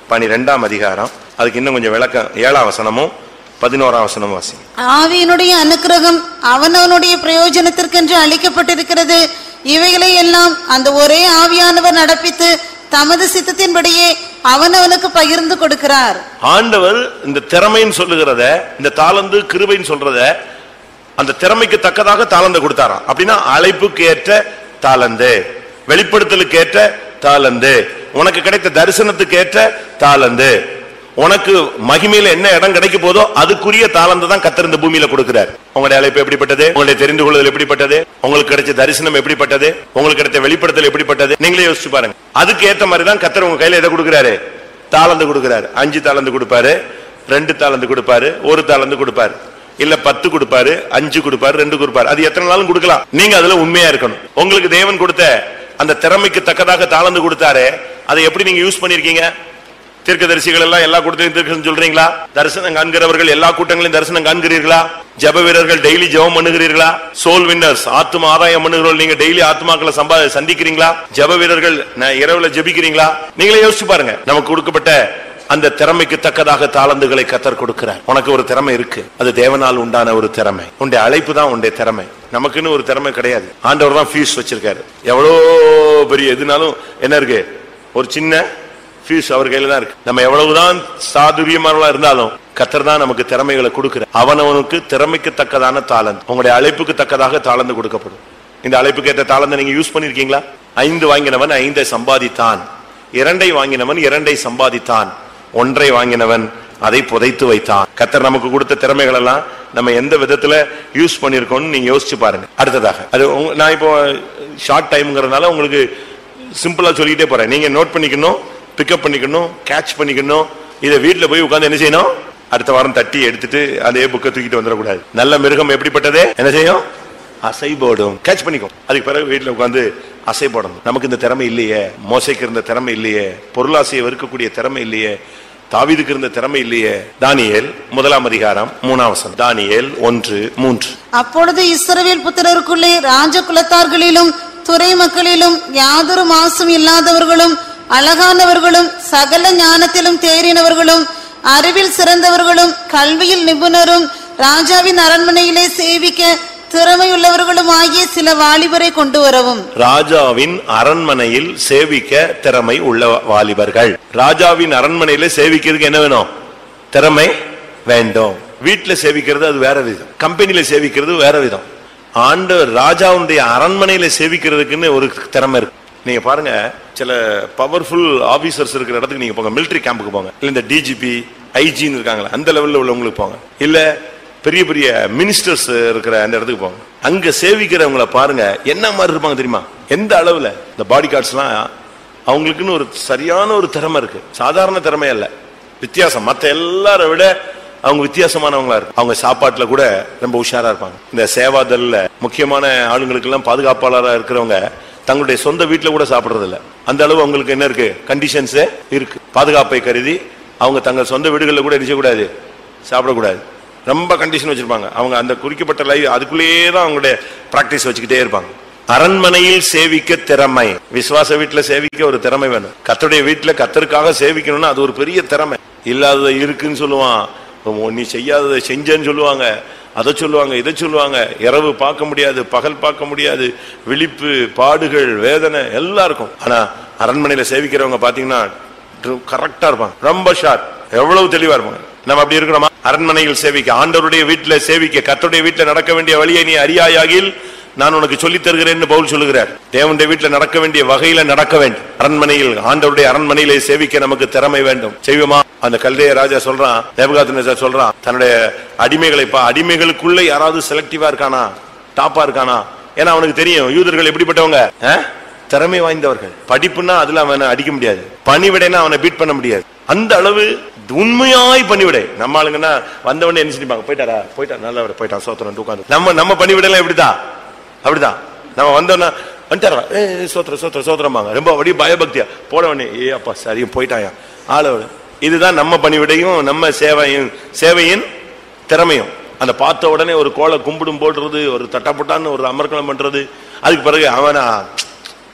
பனிரெண்டாம் அதிகாரம் அதுக்கு இன்னும் கொஞ்சம் விளக்கம் ஏழாம் வசனமும் பதினோராம் வசனமும் வாசி ஆவியினுடைய அனுக்கிரகம் அவனவனுடைய பிரயோஜனத்திற்கென்று அளிக்கப்பட்டிருக்கிறது இவைகளை எல்லாம் அந்த ஒரே ஆவியானவர் நடப்பித்து தமது சித்தத்தின்படியே அவனவனுக்கு பகிர்ந்து கொடுக்கிறார் ஆண்டவர் இந்த திறமைன்னு சொல்லுகிறத இந்த தாளந்து கிருபைன்னு சொல்றத அந்த திறமைக்கு தக்கதாக தாளந்து கொடுத்தாராம் அப்படின்னா அழைப்புக்கு ஏற்ற தாளந்து வெளிப்படுத்தலுக்கு ஏற்ற தாளந்து உனக்கு கிடைத்த தரிசனத்துக்கு ஏற்ற தாளந்து உனக்கு மகிமையில என்ன இடம் கிடைக்க போதோ அதுக்குரிய தாளந்து தான் கத்தர் இந்த பூமியில கொடுக்கிறார் உங்களுடைய அழைப்பு எப்படிப்பட்டது உங்களுடைய தெரிந்து கொள்ளுதல் எப்படிப்பட்டது உங்களுக்கு கிடைச்ச தரிசனம் எப்படிப்பட்டது உங்களுக்கு கிடைத்த வெளிப்படுத்தல் எப்படிப்பட்டது நீங்களே யோசிச்சு பாருங்க அதுக்கு ஏத்த மாதிரி தான் கத்தர் உங்க கையில எதை கொடுக்கிறாரு தாளந்து கொடுக்கிறாரு அஞ்சு தாளந்து கொடுப்பாரு ரெண்டு தாளந்து கொடுப்பாரு ஒரு தாளந்து கொடுப்பாரு இல்ல பத்து கொடுப்பாரு அஞ்சு கொடுப்பாரு ரெண்டு கொடுப்பாரு அது எத்தனை நாளும் கொடுக்கலாம் நீங்க அதுல உண்மையா இருக்கணும் உங்களுக்கு தேவன் கொடுத்த அந்த திறமைக்கு தக்கதாக தாளந்து கொடுத்தாரு அதை எப்படி நீங்க யூஸ் பண்ணிருக்கீங்க தீர்க்கதரிசிகள் எல்லாம் எல்லா கூட்டத்திலும் தீர்க்கதரிசனம் சொல்றீங்களா தரிசனம் காண்கிறவர்கள் எல்லா கூட்டங்களையும் தரிசனம் காண்கிறீர்களா ஜெப வீரர்கள் டெய்லி ஜெபம் பண்ணுகிறீர்களா சோல் வின்னர்ஸ் ஆத்ம ஆதாயம் பண்ணுகிறவர்கள் நீங்க டெய்லி ஆத்மாக்களை சம்பா சந்திக்கிறீங்களா ஜெப வீரர்கள் ந- இரவுல ஜெபிக்கிறீங்களா நீங்களே யோசிச்சு பாருங்க நமக்கு கொடுக்கப்பட்ட அந்த திறமைக்கு தக்கதாக தாளந்துகளை கத்தர் கொடுக்கிறார் உனக்கு ஒரு திறமை இருக்கு அது தேவனால் உண்டான ஒரு திறமை உன்னுடைய அழைப்பு தான் உன்னுடைய திறமை நமக்குன்னு ஒரு திறமை கிடையாது ஆண்டவர் தான் ஃபீஸ் வச்சிருக்காரு எவ்வளோ பெரிய எதுனாலும் என்ன இருக்கு ஒரு சின்ன ஃபீஸ் அவர் கையில தான் இருக்கு நம்ம எவ்வளவுதான் சாதுரியமானவளா இருந்தாலும் கத்தர் தான் நமக்கு திறமைகளை கொடுக்கிறார் அவனவனுக்கு திறமைக்கு தக்கதான தாளந்து உங்களுடைய அழைப்புக்கு தக்கதாக தாளந்து கொடுக்கப்படும் இந்த அழைப்புக்கு ஏற்ற தாளந்தை நீங்க யூஸ் பண்ணிருக்கீங்களா ஐந்து வாங்கினவன் ஐந்தை சம்பாதித்தான் இரண்டை வாங்கினவன் இரண்டை சம்பாதித்தான் ஒன்றை வாங்கினவன் அதை புதைத்து வைத்தான் கத்தர் நமக்கு கொடுத்த திறமைகள் எல்லாம் நம்ம எந்த விதத்துல யூஸ் பண்ணிருக்கோம்னு நீங்க யோசிச்சு பாருங்க அடுத்ததாக அது உங்க- நான் இப்போ ஷார்ட் டைம்ங்கிறதுனால உங்களுக்கு சிம்பிளா சொல்லிட்டே போறேன் நீங்க நோட் பண்ணிக்கணும் பிக்கப் பண்ணிக்கணும் கேட்ச் பண்ணிக்கணும் இதை வீட்ல போய் உட்கார்ந்து என்ன செய்யணும் அடுத்த வாரம் தட்டி எடுத்துட்டு அதே புக்கை தூக்கிட்டு வந்துடக்கூடாது நல்ல மிருகம் எப்படிப்பட்டது என்ன செய்யும் அசை போடும் கேட்ச் பண்ணிக்கும் அதுக்கு பிறகு வீட்டுல உட்கார்ந்து அசை போடணும் நமக்கு இந்த திறமை இல்லையே மோசைக்கு இருந்த திறமை இல்லையே பொருளாசையை வெறுக்கக்கூடிய திறமை இல்லையே தாவீதுக்கு இருந்த திறமை இல்லையே தானியேல் முதலாம் அதிகாரம் மூணாம் வசனம் தானியேல் ஒன்று மூன்று அப்பொழுது இஸ்ரவேல் புத்திரருக்குள்ளே ராஜ குலத்தார்களிலும் துறை மக்களிலும் யாதொரு மாசும் இல்லாதவர்களும் அழகானவர்களும் சகல ஞானத்திலும் தேறினவர்களும் அறிவில் சிறந்தவர்களும் கல்வியில் நிபுணரும் ராஜாவின் அரண்மனையிலே சேவிக்க திறமையுள்ளவர்களும் ஆகிய சில வாலிபரை கொண்டு வரவும் ராஜாவின் அரண்மனையில் சேவிக்க திறமை உள்ள வாலிபர்கள் ராஜாவின் அரண்மனையில சேவிக்கிறதுக்கு என்ன வேணும் திறமை வேண்டும் வீட்டுல சேவிக்கிறது அது வேற விதம் கம்பெனில சேவிக்கிறது வேற விதம் ஆண்டவர் ராஜாவுடைய அரண்மனையில சேவிக்கிறதுக்குன்னு ஒரு திறமை இருக்கு நீங்க பாருங்க சில பவர்ஃபுல் ஆபீசர்ஸ் இருக்கிற இடத்துக்கு நீங்க போங்க military கேம்புக்கு போங்க இல்ல இந்த டிஜிபி ஐஜின்னு இருக்காங்களா அந்த லெவல்ல உள்ளவங்களுக்கு போங்க இல்ல பெரிய பெரிய மினிஸ்டர்ஸ் இருக்கிற அந்த இடத்துக்கு போங்க அங்க சேவிக்கிறவங்கள பாருங்க என்ன மாதிரி இருப்பாங்க தெரியுமா எந்த அளவுல இந்த பாடி கார்ட்ஸ்லாம் அவங்களுக்குன்னு ஒரு சரியான ஒரு திறமை இருக்கு சாதாரண திறமை அல்ல வித்தியாசம் மத்த எல்லாரை விட அவங்க வித்தியாசமானவங்களா இருக்கு அவங்க சாப்பாட்டுல கூட ரொம்ப உஷாரா இருப்பாங்க இந்த சேவாதல்ல முக்கியமான ஆளுங்களுக்கு எல்லாம் பாதுகாப்பாளரா இருக்கிறவங்க தங்களுடைய சொந்த வீட்டுல கூட சாப்பிடுறது இல்ல அந்த அளவு அவங்களுக்கு என்ன இருக்கு கண்டிஷன்ஸ் இருக்கு பாதுகாப்பை கருதி அவங்க தங்கள் சொந்த வீடுகளில் கூட என்ன செய்யக்கூடாது சாப்பிடக்கூடாது ரொம்ப கண்டிஷன் வச்சிருப்பாங்க அவங்க அந்த குறிக்கப்பட்ட லைவ் அதுக்குள்ளேயே தான் அவங்களுடைய பிராக்டிஸ் வச்சுக்கிட்டே இருப்பாங்க அரண்மனையில் சேவிக்க திறமை விசுவாச வீட்டுல சேவிக்க ஒரு திறமை வேணும் கத்தருடைய வீட்டுல கத்தருக்காக சேவிக்கணும்னா அது ஒரு பெரிய திறமை இல்லாததை இருக்குன்னு சொல்லுவான் உம் நீ செய்யாததை செஞ்சேன்னு சொல்லுவாங்க அதை சொல்லுவாங்க இதை சொல்லுவாங்க இரவு பார்க்க முடியாது பகல் பார்க்க முடியாது விழிப்பு பாடுகள் வேதனை எல்லாம் இருக்கும் ஆனா அரண்மனையில சேவிக்கிறவங்க பாத்தீங்கன்னா கரெக்டா இருப்பாங்க ரொம்ப ஷார்ப் எவ்வளவு தெளிவா இருப்பாங்க நம்ம அப்படி இருக்கிறோமா அரண்மனையில் சேவிக்க ஆண்டவருடைய வீட்டுல சேவிக்க கர்த்தருடைய வீட்டுல நடக்க வேண்டிய வழியை நீ அறியாயாகில் நான் உனக்கு சொல்லித் தருகிறேன்னு பவுல் சொல்லுகிறார் தேவனுடைய வீட்டுல நடக்க வேண்டிய வகையில நடக்க வேண்டும் அரண்மனையில் ஆண்டவருடைய அரண்மனையிலே சேவிக்க நமக்கு திறமை வேண்டும் செய்வோமா அந்த கல்தைய ராஜா சொல்றான் தேவகாத்த சொல்றான் தன்னுடைய அடிமைகளை பா அடிமைகளுக்குள்ள யாராவது செலக்டிவா இருக்கானா டாப்பா இருக்கானா ஏன்னா அவனுக்கு தெரியும் யூதர்கள் எப்படிப்பட்டவங்க ஆ? திறமை வாய்ந்தவர்கள் படிப்புன்னா அதுல அவனை அடிக்க முடியாது பணிவிடைனா அவனை பீட் பண்ண முடியாது அந்த அளவு உண்மையாய் பணிவிடை நம்ம ஆளுங்கன்னா வந்தவனே என்ன செஞ்சுப்பாங்க போயிட்டாரா போயிட்டா நல்லவர் போயிட்டான் சோத்திரம் உட்காந்து நம்ம நம்ம பணிவிடைலாம் எப்படிதான் அப்படிதான் நம்ம வந்தோம்னா வந்துட்டாரா ஏ சோத்திர சோத்திர சோத்திரம்பாங்க ரொம்ப அப்படியே பயபக்தியா போனவனே ஏ அப்பா சரி போயிட்டாயா ஆளோட இதுதான் நம்ம பணிவிடையும் நம்ம சேவையும் சேவையின் திறமையும் அந்த பார்த்த உடனே ஒரு கோலை கும்பிடும் போடுறது ஒரு தட்டப்பட்டான்னு ஒரு அமர்க்கலம் பண்றது அதுக்கு பிறகு அவனா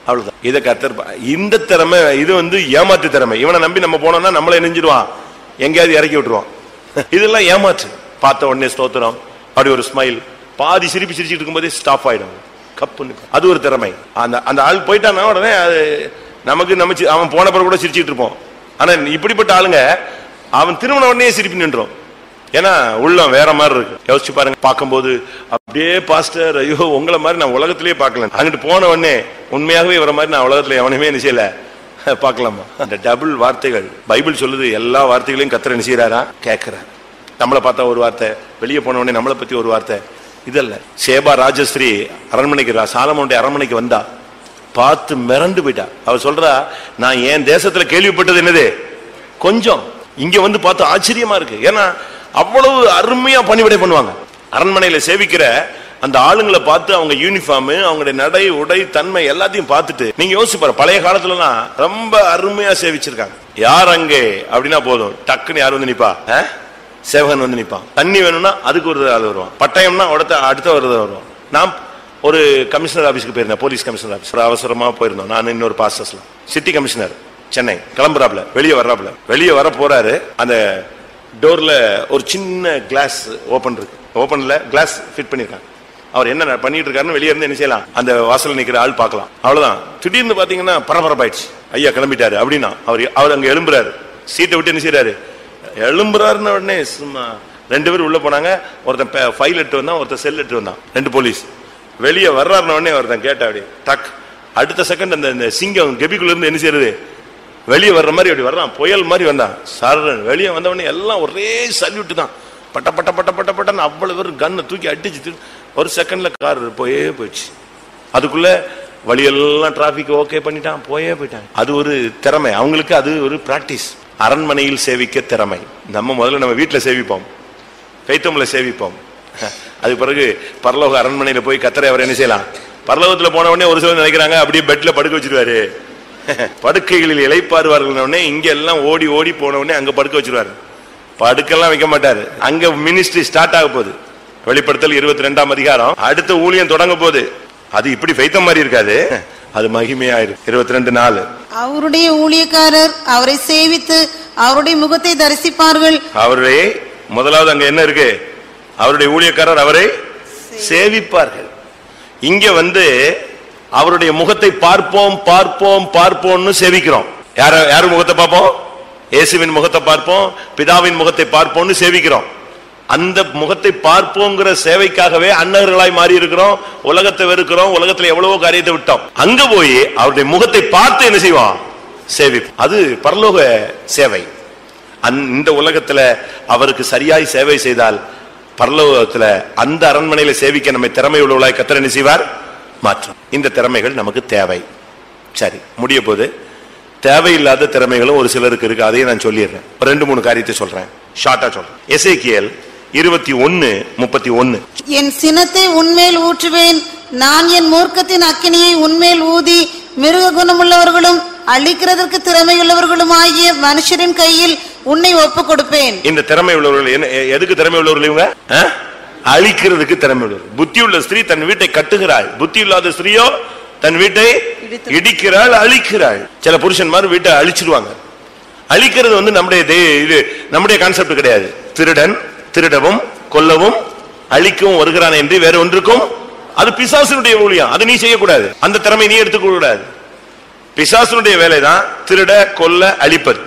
அவ்வளவுதான் இதை கத்தர் பா- இந்த திறமை இது வந்து ஏமாற்று திறமை இவனை நம்பி நம்ம போனோம்னா நம்மள நெஞ்சிடுவான் எங்கேயாவது இறக்கி விட்டுருவான் இதெல்லாம் ஏமாற்று பார்த்த உடனே ஸ்தோத்திரம் அப்படி ஒரு ஸ்மைல் பாதி சிரிப்பு சிரிச்சிட்டு இருக்கும்போதே ஸ்டாப் ஆயிடும் கப்புன்னு அது ஒரு திறமை அந்த அந்த ஆள் போயிட்டான்னா உடனே அது நமக்கு நம்ம சி- அவன் போன பிறகு கூட சிரிச்சிட்டு இருப்போம் ஆனா இப்படிப்பட்ட ஆளுங்க அவன் திருமண உடனே சிரிப்பு நின்றோம் ஏன்னா உள்ளம் வேற மாதிரி இருக்கு யோசிச்சு பாருங்க பார்க்கும்போது அப்படியே பாஸ்டர் ஐயோ உங்களை மாதிரி நான் உலகத்திலேயே பார்க்கல அங்கிட்டு போன உடனே உண்மையாகவே வர மாதிரி நான் உலகத்துல எவனையுமே என்ன செய்யல பார்க்கலாமா அந்த டபுள் வார்த்தைகள் பைபிள் சொல்லுது எல்லா வார்த்தைகளையும் கத்திர என்ன செய்யறாரா கேட்கிறார் நம்மளை பார்த்தா ஒரு வார்த்தை வெளியே போன உடனே நம்மளை பத்தி ஒரு வார்த்தை இதல்ல சேபா ராஜஸ்ரீ அரண்மனைக்கு ரா- சாலமோனுடைய அரண்மனைக்கு வந்தா பார்த்து மிரண்டு போயிட்டா அவ சொல்றா நான் என் தேசத்துல கேள்விப்பட்டது என்னது கொஞ்சம் இங்க வந்து பார்த்து ஆச்சரியமா இருக்கு ஏன்னா அவ்வளவு அருமையா பணிவிடை பண்ணுவாங்க அரண்மனையில சேவிக்கிற அந்த ஆளுங்களை பார்த்து அவங்க யூனிஃபார்ம் அவங்களுடைய நடை உடை தன்மை எல்லாத்தையும் பார்த்துட்டு நீங்க யோசிச்சு பாரு பழைய காலத்துலலாம் ரொம்ப அருமையா சேவிச்சிருக்காங்க யார் அங்கே அப்படின்னா போதும் டக்குன்னு யார் வந்து நிப்பா ஆ? சேவகன் வந்து நிப்பான் தண்ணி வேணும்னா அதுக்கு ஒரு ஆள் வருவான் பட்டயம்னா அடுத்த அடுத்த ஒரு வருவான் நான் ஒரு கமிஷனர் ஆபீஸ்க்கு போயிருந்தேன் போலீஸ் கமிஷனர் ஆபீஸ் ஒரு அவசரமா போயிருந்தோம் நான் இன்னொரு பாஸ்டர்ஸ்ல சிட்டி கமிஷனர் சென்னை கிளம்புறாப்ல வெளியே வர்றாப்ல வெளியே வர போறாரு அந்த டோர்ல ஒரு சின்ன கிளாஸ் ஓபன் இருக்கு ஓபன்ல கிளாஸ் ஃபிட் பண்ணிருக்காங்க அவர் என்ன பண்ணிட்டு இருக்காருன்னு வெளியே இருந்து என்ன செய்யலாம் அந்த வாசல்ல நிக்கிற ஆள் பார்க்கலாம் அவ்வளவுதான் திடீர்னு பாத்தீங்கன்னா பரபரப்பாயிடுச்சு ஐயா கிளம்பிட்டாரு அப்படின்னா அவர் அவர் அங்க எழும்புறாரு சீட்டை விட்டு என்ன செய்யறாரு எழும்புறாருன்னு உடனே சும்மா ரெண்டு பேரும் உள்ள போனாங்க ஒருத்தன் ஃபைல் எடுத்து வந்தான் ஒருத்தன் செல் எடுத்து வந்தான் ரெண்டு போலீஸ் வெளியே வர்றாருன உடனே ஒருத்தன் கேட்டா அப்படி டக் அடுத்த செகண்ட் அந்த இந்த சிங்கம் கெபிக்குள்ள இருந்து என்ன செய்யறது வெளியே வர்ற மாதிரி அப்படி வர்றான் புயல் மாதிரி வந்தான் சார் வெளியே வந்த உடனே எல்லாம் ஒரே சல்யூட் தான் பட்ட பட்ட பட்ட பட்ட பட்டன்னு அவ்வளவு பேர் கண்ணை தூக்கி அடிச்சு திரு- ஒரு செகண்ட்ல கார் போயே போயிடுச்சு அதுக்குள்ள வழியெல்லாம் டிராபிக் ஓகே பண்ணிட்டான் போயே போயிட்டாங்க அது ஒரு திறமை அவங்களுக்கு அது ஒரு பிராக்டிஸ் அரண்மனையில் சேவிக்க திறமை நம்ம முதல்ல நம்ம வீட்டுல சேவிப்போம் கைத்தொம்பல சேவிப்போம் அது பிறகு பரலோக அரண்மனையில போய் கத்தரை அவர் என்ன செய்யலாம் பரலோகத்துல போன உடனே ஒரு சிலர் நினைக்கிறாங்க அப்படியே பெட்ல படுக்க வச்சிருவாரு படுக்கைகளில் இளைப்பாறுவார்கள் உடனே இங்க எல்லாம் ஓடி ஓடி போன உடனே அங்க படுக்க வச்சிருவாரு படுக்கெல்லாம் வைக்க மாட்டாரு அங்க மினிஸ்ட்ரி ஸ்டார்ட் ஆக போகுது வெளிப்படுத்தல் இருபத்தி ரெண்டாம் அதிகாரம் அடுத்த ஊழியம் தொடங்க போகுது அது இப்படி வைத்த மாதிரி இருக்காது அது மகிமையா இருக்கு இருபத்தி ரெண்டு நாலு அவருடைய ஊழியக்காரர் அவரை சேவித்து அவருடைய முகத்தை தரிசிப்பார்கள் அவருடைய முதலாவது அங்க என்ன இருக்கு அவருடைய ஊழியக்காரர் அவரை சேவிப்பார்கள் இங்க வந்து அவருடைய முகத்தை பார்ப்போம் பார்ப்போம் பார்ப்போம்னு சேவிக்கிறோம் யார யார் முகத்தை பார்ப்போம் இயேசுவின் முகத்தை பார்ப்போம் பிதாவின் முகத்தை பார்ப்போம்னு சேவிக்கிறோம் அந்த முகத்தை பார்ப்போங்கிற சேவைக்காகவே அன்னகர்களாய் மாறி இருக்கிறோம் உலகத்தை வெறுக்கிறோம் உலகத்துல எவ்வளவோ காரியத்தை விட்டோம் அங்க போய் அவருடைய முகத்தை பார்த்து என்ன செய்வோம் சேவிப்போம் அது பரலோக சேவை அந்த- இந்த உலகத்துல அவருக்கு சரியாய் சேவை செய்தால் பரலோகத்துல அந்த அரண்மனையில சேவிக்க நம்மை திறமை உள்ளவளாய் கத்தர் என்ன செய்வார் மாற்றும் இந்த திறமைகள் நமக்கு தேவை சரி முடிய போது தேவையில்லாத திறமைகளும் ஒரு சிலருக்கு இருக்கு அதையும் நான் சொல்லிடுறேன் ஒரு ரெண்டு மூணு காரியத்தை சொல்றேன் ஷார்ட்டா சொல்றேன் எசேக்கியேல் இருபத்தி ஒன்னு முப்பத்தி ஒன்னு என் சினத்தை உன்மேல் ஊற்றுவேன் நான் என் மூர்க்கத்தின் அக்கினியை உன்மேல் ஊதி மிருக குணமுள்ளவர்களும் அழிக்கிறதற்கு திறமையுள்ளவர்களும் ஆகிய மனுஷரின் கையில் உன்னை ஒப்புக் கொடுப்பேன் இந்த திறமை உள்ளவர்கள் என்ன எ- எதுக்கு திறமை உள்ளவர்கள் இவங்க ஆ? அழிக்கிறதுக்கு திறமை உள்ளவர் புத்தி உள்ள ஸ்திரீ தன் வீட்டை கட்டுகிறாள் புத்தி இல்லாத ஸ்திரீயோ தன் வீட்டை இடிக்கிறாள் அழிக்கிறாள் சில புருஷன்மார் வீட்டை அழிச்சிருவாங்க அழிக்கிறது வந்து நம்முடைய தே- இது நம்முடைய கான்செப்ட் கிடையாது திருடன் திருடவும் கொல்லவும் அழிக்கவும் வருகிறான் என்று வேற ஒன்றுக்கும் அது பிசாசனுடைய ஊழியம் அது நீ செய்யக்கூடாது அந்த திறமை நீ எடுத்துக்க கூடாது பிசாசனுடைய வேலைதான் திருட கொல்ல அழிப்பது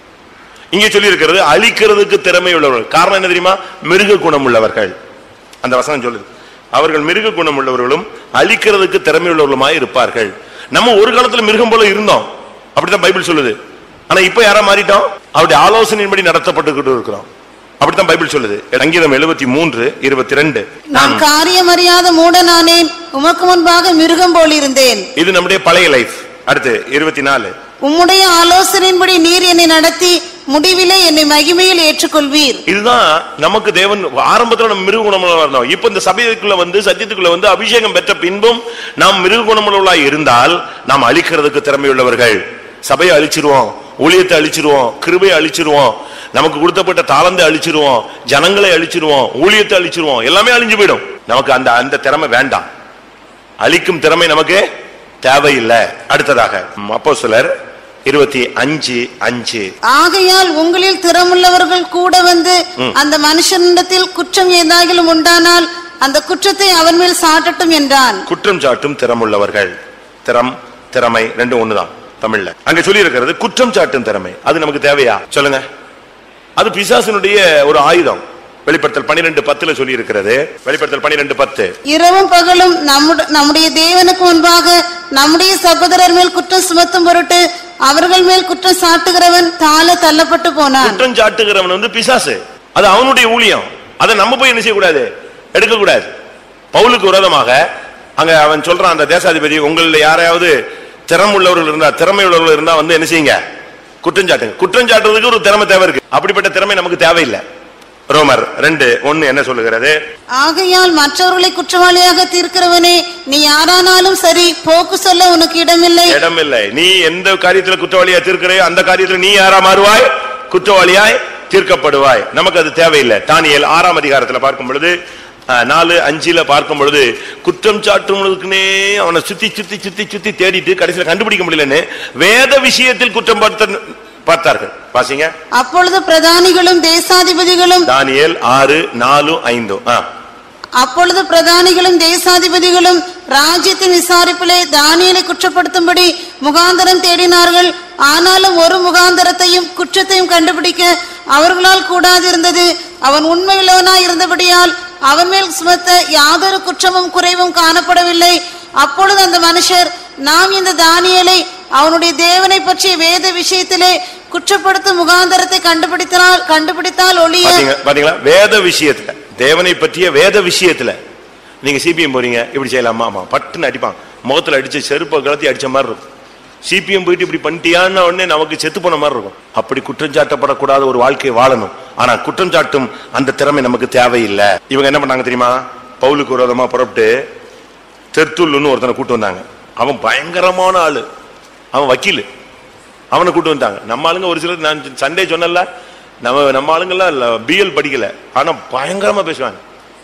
இங்கே சொல்லி இருக்கிறது அழிக்கிறதுக்கு திறமை உள்ளவர்கள் காரணம் என்ன தெரியுமா மிருக குணம் உள்ளவர்கள் அந்த வசனம் சொல்லுது அவர்கள் மிருக குணம் உள்ளவர்களும் அழிக்கிறதுக்கு திறமை உள்ளவர்களுமாய் இருப்பார்கள் நம்ம ஒரு காலத்துல மிருகம் போல இருந்தோம் அப்படித்தான் பைபிள் சொல்லுது ஆனா இப்ப யாரா மாறிட்டோம் அவருடைய ஆலோசனையின்படி நடத்தப்பட்டுக்கிட்டு இருக்கிறோம் அப்படித்தான் பைபிள் சொல்லுது சங்கீதம் எழுபத்தி மூன்று இருபத்தி ரெண்டு நான் காரியம் அறியாத மூடனானேன் உமக்கு முன்பாக மிருகம் போல் இருந்தேன் இது நம்முடைய பழைய லைஃப் அடுத்து இருபத்தி நாலு உம்முடைய ஆலோசனையின்படி நீர் என்னை நடத்தி முடிவிலே என்னை மகிமையில் ஏற்றுக்கொள்வீர் இதுதான் நமக்கு தேவன் ஆரம்பத்துல நம்ம மிருக குணமுள்ள இருந்தோம் இப்ப இந்த சபைக்குள்ள வந்து சத்தியத்துக்குள்ள வந்து அபிஷேகம் பெற்ற பின்பும் நாம் மிருக குணமுள்ளவர்களாய் இருந்தால் நாம் அழிக்கிறதுக்கு திறமையுள்ளவர்கள் சபையை அழிச்சிருவோம் ஊழியத்தை அழிச்சிருவோம் கிருபையை அழிச்சிருவோம் நமக்கு கொடுத்தப்பட்ட தாளந்தை அழிச்சிருவோம் ஜனங்களை அழிச்சிருவோம் ஊழியத்தை அழிச்சிருவோம் எல்லாமே அழிஞ்சு போயிடும் நமக்கு அந்த அந்த திறமை வேண்டாம் அழிக்கும் திறமை நமக்கு தேவையில்லை அடுத்ததாக அப்போ சிலர் இருபத்தி அஞ்சு அஞ்சு ஆகையால் உங்களில் திறமுள்ளவர்கள் கூட வந்து அந்த மனுஷனிடத்தில் குற்றம் ஏதாகிலும் உண்டானால் அந்த குற்றத்தை அவன் மேல் சாட்டட்டும் என்றான் குற்றம் சாட்டும் திறமுள்ளவர்கள் திறம் திறமை ரெண்டும் ஒண்ணுதான் தமிழ்ல அங்க சொல்லி இருக்கிறது குற்றம் சாட்டும் திறமை அது நமக்கு தேவையா சொல்லுங்க அது பிசாசினுடைய ஒரு ஆயுதம் வெளிப்படுத்தல் பனிரெண்டு பத்துல சொல்லி இருக்கிறது வெளிப்படுத்தல் பனிரெண்டு பத்து இரவும் பகலும் நம்முட- நம்முடைய தேவனுக்கு முன்பாக நம்முடைய சகோதரர் மேல் குற்றம் சுமத்தும் பொருட்டு அவர்கள் மேல் குற்றம் சாட்டுகிறவன் தாழ தள்ளப்பட்டு போனான் குற்றம் சாட்டுகிறவன் வந்து பிசாசு அது அவனுடைய ஊழியம் அதை நம்ம போய் என்ன செய்யக்கூடாது எடுக்க கூடாது பவுலுக்கு விரோதமாக அங்க அவன் சொல்றான் அந்த தேசாதிபதி உங்கள யாரையாவது திறமை உள்ளவர்கள் இருந்தா திறமை உள்ளவர்கள் இருந்தா வந்து என்ன செய்யுங்க குற்றம் சாட்டுங்க குற்றம் சாட்டுறதுக்கு ஒரு திறமை தேவை இருக்கு அப்படிப்பட்ட திறமை நமக்கு தேவையில்லை ரோமர் ரெண்டு ஒன்னு என்ன சொல்லுகிறது ஆகையால் மற்றவர்களை குற்றவாளியாக தீர்க்கிறவனே நீ யாரானாலும் சரி போக்கு சொல்ல உனக்கு இடமில்லை இடமில்லை நீ எந்த காரியத்துல குற்றவாளியா தீர்க்கிறையோ அந்த காரியத்துல நீ யாரா மாறுவாய் குற்றவாளியாய் தீர்க்கப்படுவாய் நமக்கு அது தேவையில்லை தானியல் ஆறாம் அதிகாரத்துல பார்க்கும் பொழுது அஹ், நாலு அஞ்சுல பார்க்கும் பொழுது குற்றம் சாட்டுவனுக்குனே அவனை சுத்தி சுத்தி சுத்தி சுத்தி தேடிட்டு கடைசியில கண்டுபிடிக்க முடியலன்னு வேத விஷயத்தில் குற்றம் பார்த்த பார்த்தார்கள் வாசிங்க அப்பொழுது பிரதானிகளும் தேசாதிபதிகளும் தானியேல் ஆறு நாலு ஐந்து ஆ அப்பொழுது பிரதானிகளும் தேசாதிபதிகளும் ராஜ்யத்தின் விசாரிப்பிலே தானியலை குற்றப்படுத்தும்படி முகாந்தரம் தேடினார்கள் ஆனாலும் ஒரு முகாந்தரத்தையும் குற்றத்தையும் கண்டுபிடிக்க அவர்களால் கூடாதிருந்தது அவன் உண்மையுள்ளவனாய் இருந்தபடியால் அவன் மேல் சுமத்த யாதொரு குற்றமும் குறைவும் காணப்படவில்லை அப்பொழுது அந்த மனுஷர் நாம் இந்த தானியலை அவனுடைய தேவனை பற்றிய வேத விஷயத்திலே குற்றப்படுத்தும் முகாந்தரத்தை கண்டுபிடித்தால் கண்டுபிடித்தால் ஒழிய பாத்தீங்க பாத்தீங்களா வேத விஷயத்துல தேவனை பற்றிய வேத விஷயத்துல நீங்க சிபிஎம் போறீங்க இப்படி செய்யலாமா ஆமா பட்டுன்னு அடிப்பான் முகத்துல அடிச்ச செருப்பை கலத்தி அடிச்ச மாதிரி இருக்கும் சிபிஎம் போயிட்டு இப்படி பண்ணிட்டியான்னு உடனே நமக்கு செத்து போன மாதிரி இருக்கும் அப்படி குற்றம் சாட்டப்படக்கூடாத ஒரு வாழ்க்கையை வாழணும் ஆனா குற்றம் சாட்டும் அந்த திறமை நமக்கு தேவையில்லை இவங்க என்ன பண்ணாங்க தெரியுமா பவுலுக்கு விரோதமா புறப்பட்டு தெர்த்துல்லுன்னு ஒருத்தனை கூட்டு வந்தாங்க அவன் பயங்கரமான ஆளு அவன் வக்கீல் அவனை கூட்டு வந்தாங்க நம்ம ஆளுங்க ஒரு சிலர் நான் சண்டே சொன்னல நம்ம நம்ம ஆளுங்கெல்லாம் பிஎல் படிக்கல ஆனா பயங்கரமா பேசுவாங்க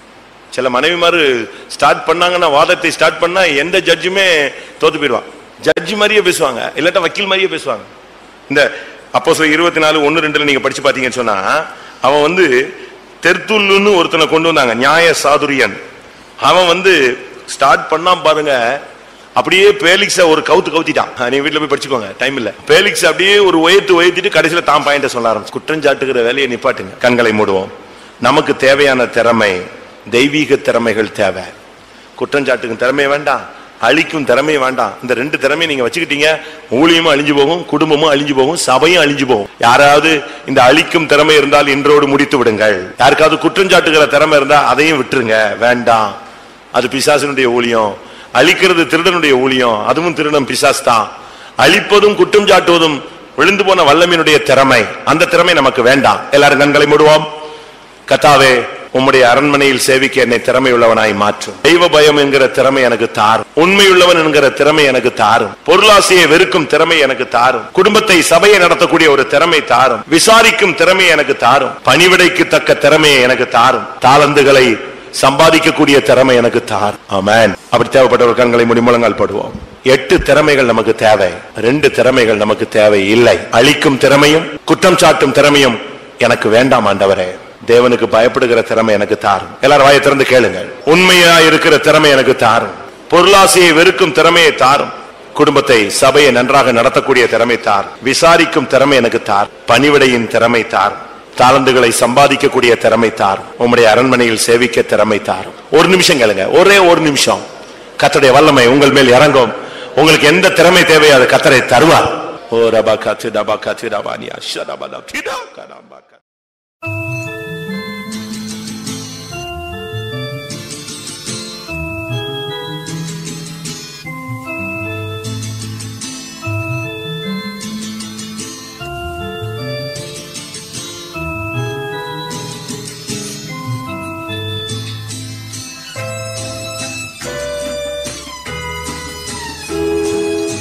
சில மனைவிமாரு ஸ்டார்ட் பண்ணாங்கன்னா வாதத்தை ஸ்டார்ட் பண்ணா எந்த ஜட்ஜுமே தோத்து போயிடுவான் ஜட்ஜி மாதிரியே பேசுவாங்க இல்லாட்டா வக்கீல் மாதிரியே பேசுவாங்க இந்த அப்போ சில இருபத்தி நாலு ஒன்னு ரெண்டுல நீங்க படிச்சு பாத்தீங்கன்னு சொன்னா அவன் வந்து தெர்த்துல்லுன்னு ஒருத்தனை கொண்டு வந்தாங்க நியாய சாதுரியன் அவன் வந்து ஸ்டார்ட் பண்ணா பாருங்க அப்படியே பேலிக்ஸ ஒரு கவுத்து கவுத்திட்டான் நீங்க வீட்டுல போய் படிச்சுக்கோங்க டைம் இல்ல பேலிக்ஸ் அப்படியே ஒரு உயர்த்து உயர்த்திட்டு கடைசியில தான் பாயிண்ட சொல்ல ஆரம்பிச்சு குற்றஞ்சாட்டுகிற வேலையை நிப்பாட்டுங்க கண்களை மூடுவோம் நமக்கு தேவையான திறமை தெய்வீக திறமைகள் தேவை குற்றஞ்சாட்டுக்கும் திறமை வேண்டாம் அழிக்கும் திறமை வேண்டாம் இந்த ரெண்டு திறமையை நீங்க வச்சுக்கிட்டீங்க ஊழியமும் அழிஞ்சு போகும் குடும்பமும் அழிஞ்சு போகும் சபையும் அழிஞ்சு போகும் யாராவது இந்த அழிக்கும் திறமை இருந்தால் இன்றோடு முடித்து விடுங்கள் யாருக்காவது குற்றஞ்சாட்டுகிற திறமை இருந்தா அதையும் விட்டுருங்க வேண்டாம் அது பிசாசினுடைய ஊழியம் அழிக்கிறது திருடனுடைய ஊழியம் அதுவும் திருடன் பிசாஸ் தான் அழிப்பதும் குற்றம் சாட்டுவதும் விழுந்து போன வல்லமையினுடைய திறமை அந்த திறமை நமக்கு வேண்டாம் எல்லாரும் கண்களை மூடுவோம் கத்தாவே உம்முடைய அரண்மனையில் சேவிக்க என்னை திறமை உள்ளவனாய் மாற்றும் தெய்வ பயம் என்கிற திறமை எனக்கு தாரும் உண்மையுள்ளவன் என்கிற திறமை எனக்கு தாரும் பொருளாசையை வெறுக்கும் திறமை எனக்கு தாரும் குடும்பத்தை சபையை நடத்தக்கூடிய ஒரு திறமை தாரும் விசாரிக்கும் திறமை எனக்கு தாரும் பணிவிடைக்கு தக்க திறமையை எனக்கு தாரும் தாளந்துகளை சம்பாதிக்கக்கூடிய திறமை எனக்கு தார் ஆமென் அப்படி தேவைப்பட்டவர் கண்களை முடிமுழங்கால் படுவோம் எட்டு திறமைகள் நமக்கு தேவை ரெண்டு திறமைகள் நமக்கு தேவை இல்லை அழிக்கும் திறமையும் குற்றம் சாட்டும் திறமையும் எனக்கு வேண்டாம் ஆண்டவரே தேவனுக்கு பயப்படுகிற திறமை எனக்கு தாரும் எல்லாரும் வாயை திறந்து கேளுங்க உண்மையா இருக்கிற திறமை எனக்கு தாரும் பொருளாசையை வெறுக்கும் திறமையை தாரும் குடும்பத்தை சபையை நன்றாக நடத்தக்கூடிய திறமை தார் விசாரிக்கும் திறமை எனக்கு தார் பணிவிடையின் திறமை தார் தாளந்துகளை சம்பாதிக்கக்கூடிய திறமை தார் உம்முடைய அரண்மனையில் சேவிக்க திறமை தார் ஒரு நிமிஷம் கேளுங்க ஒரே ஒரு நிமிஷம் கத்தருடைய வல்லமை உங்கள் மேல் இறங்கும் உங்களுக்கு எந்த திறமை தேவையோ அது கத்தரை தருவார் ஓ ரபா கத்து டபா கத்து டபானியா ஷடபா திடா கடாபா கத்து.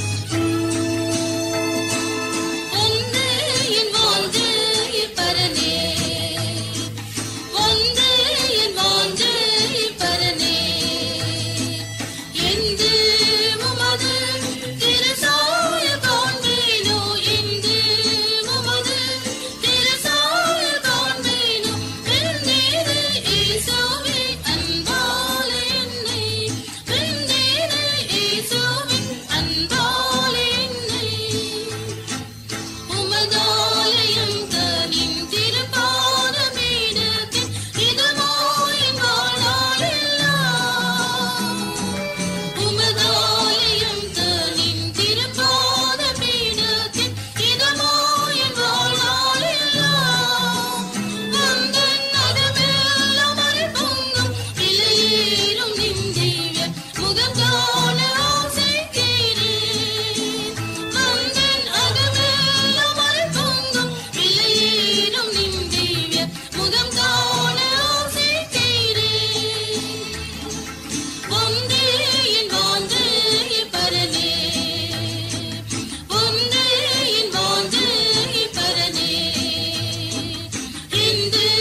அன்னையின் வாழ்ந்து பரனே செய்து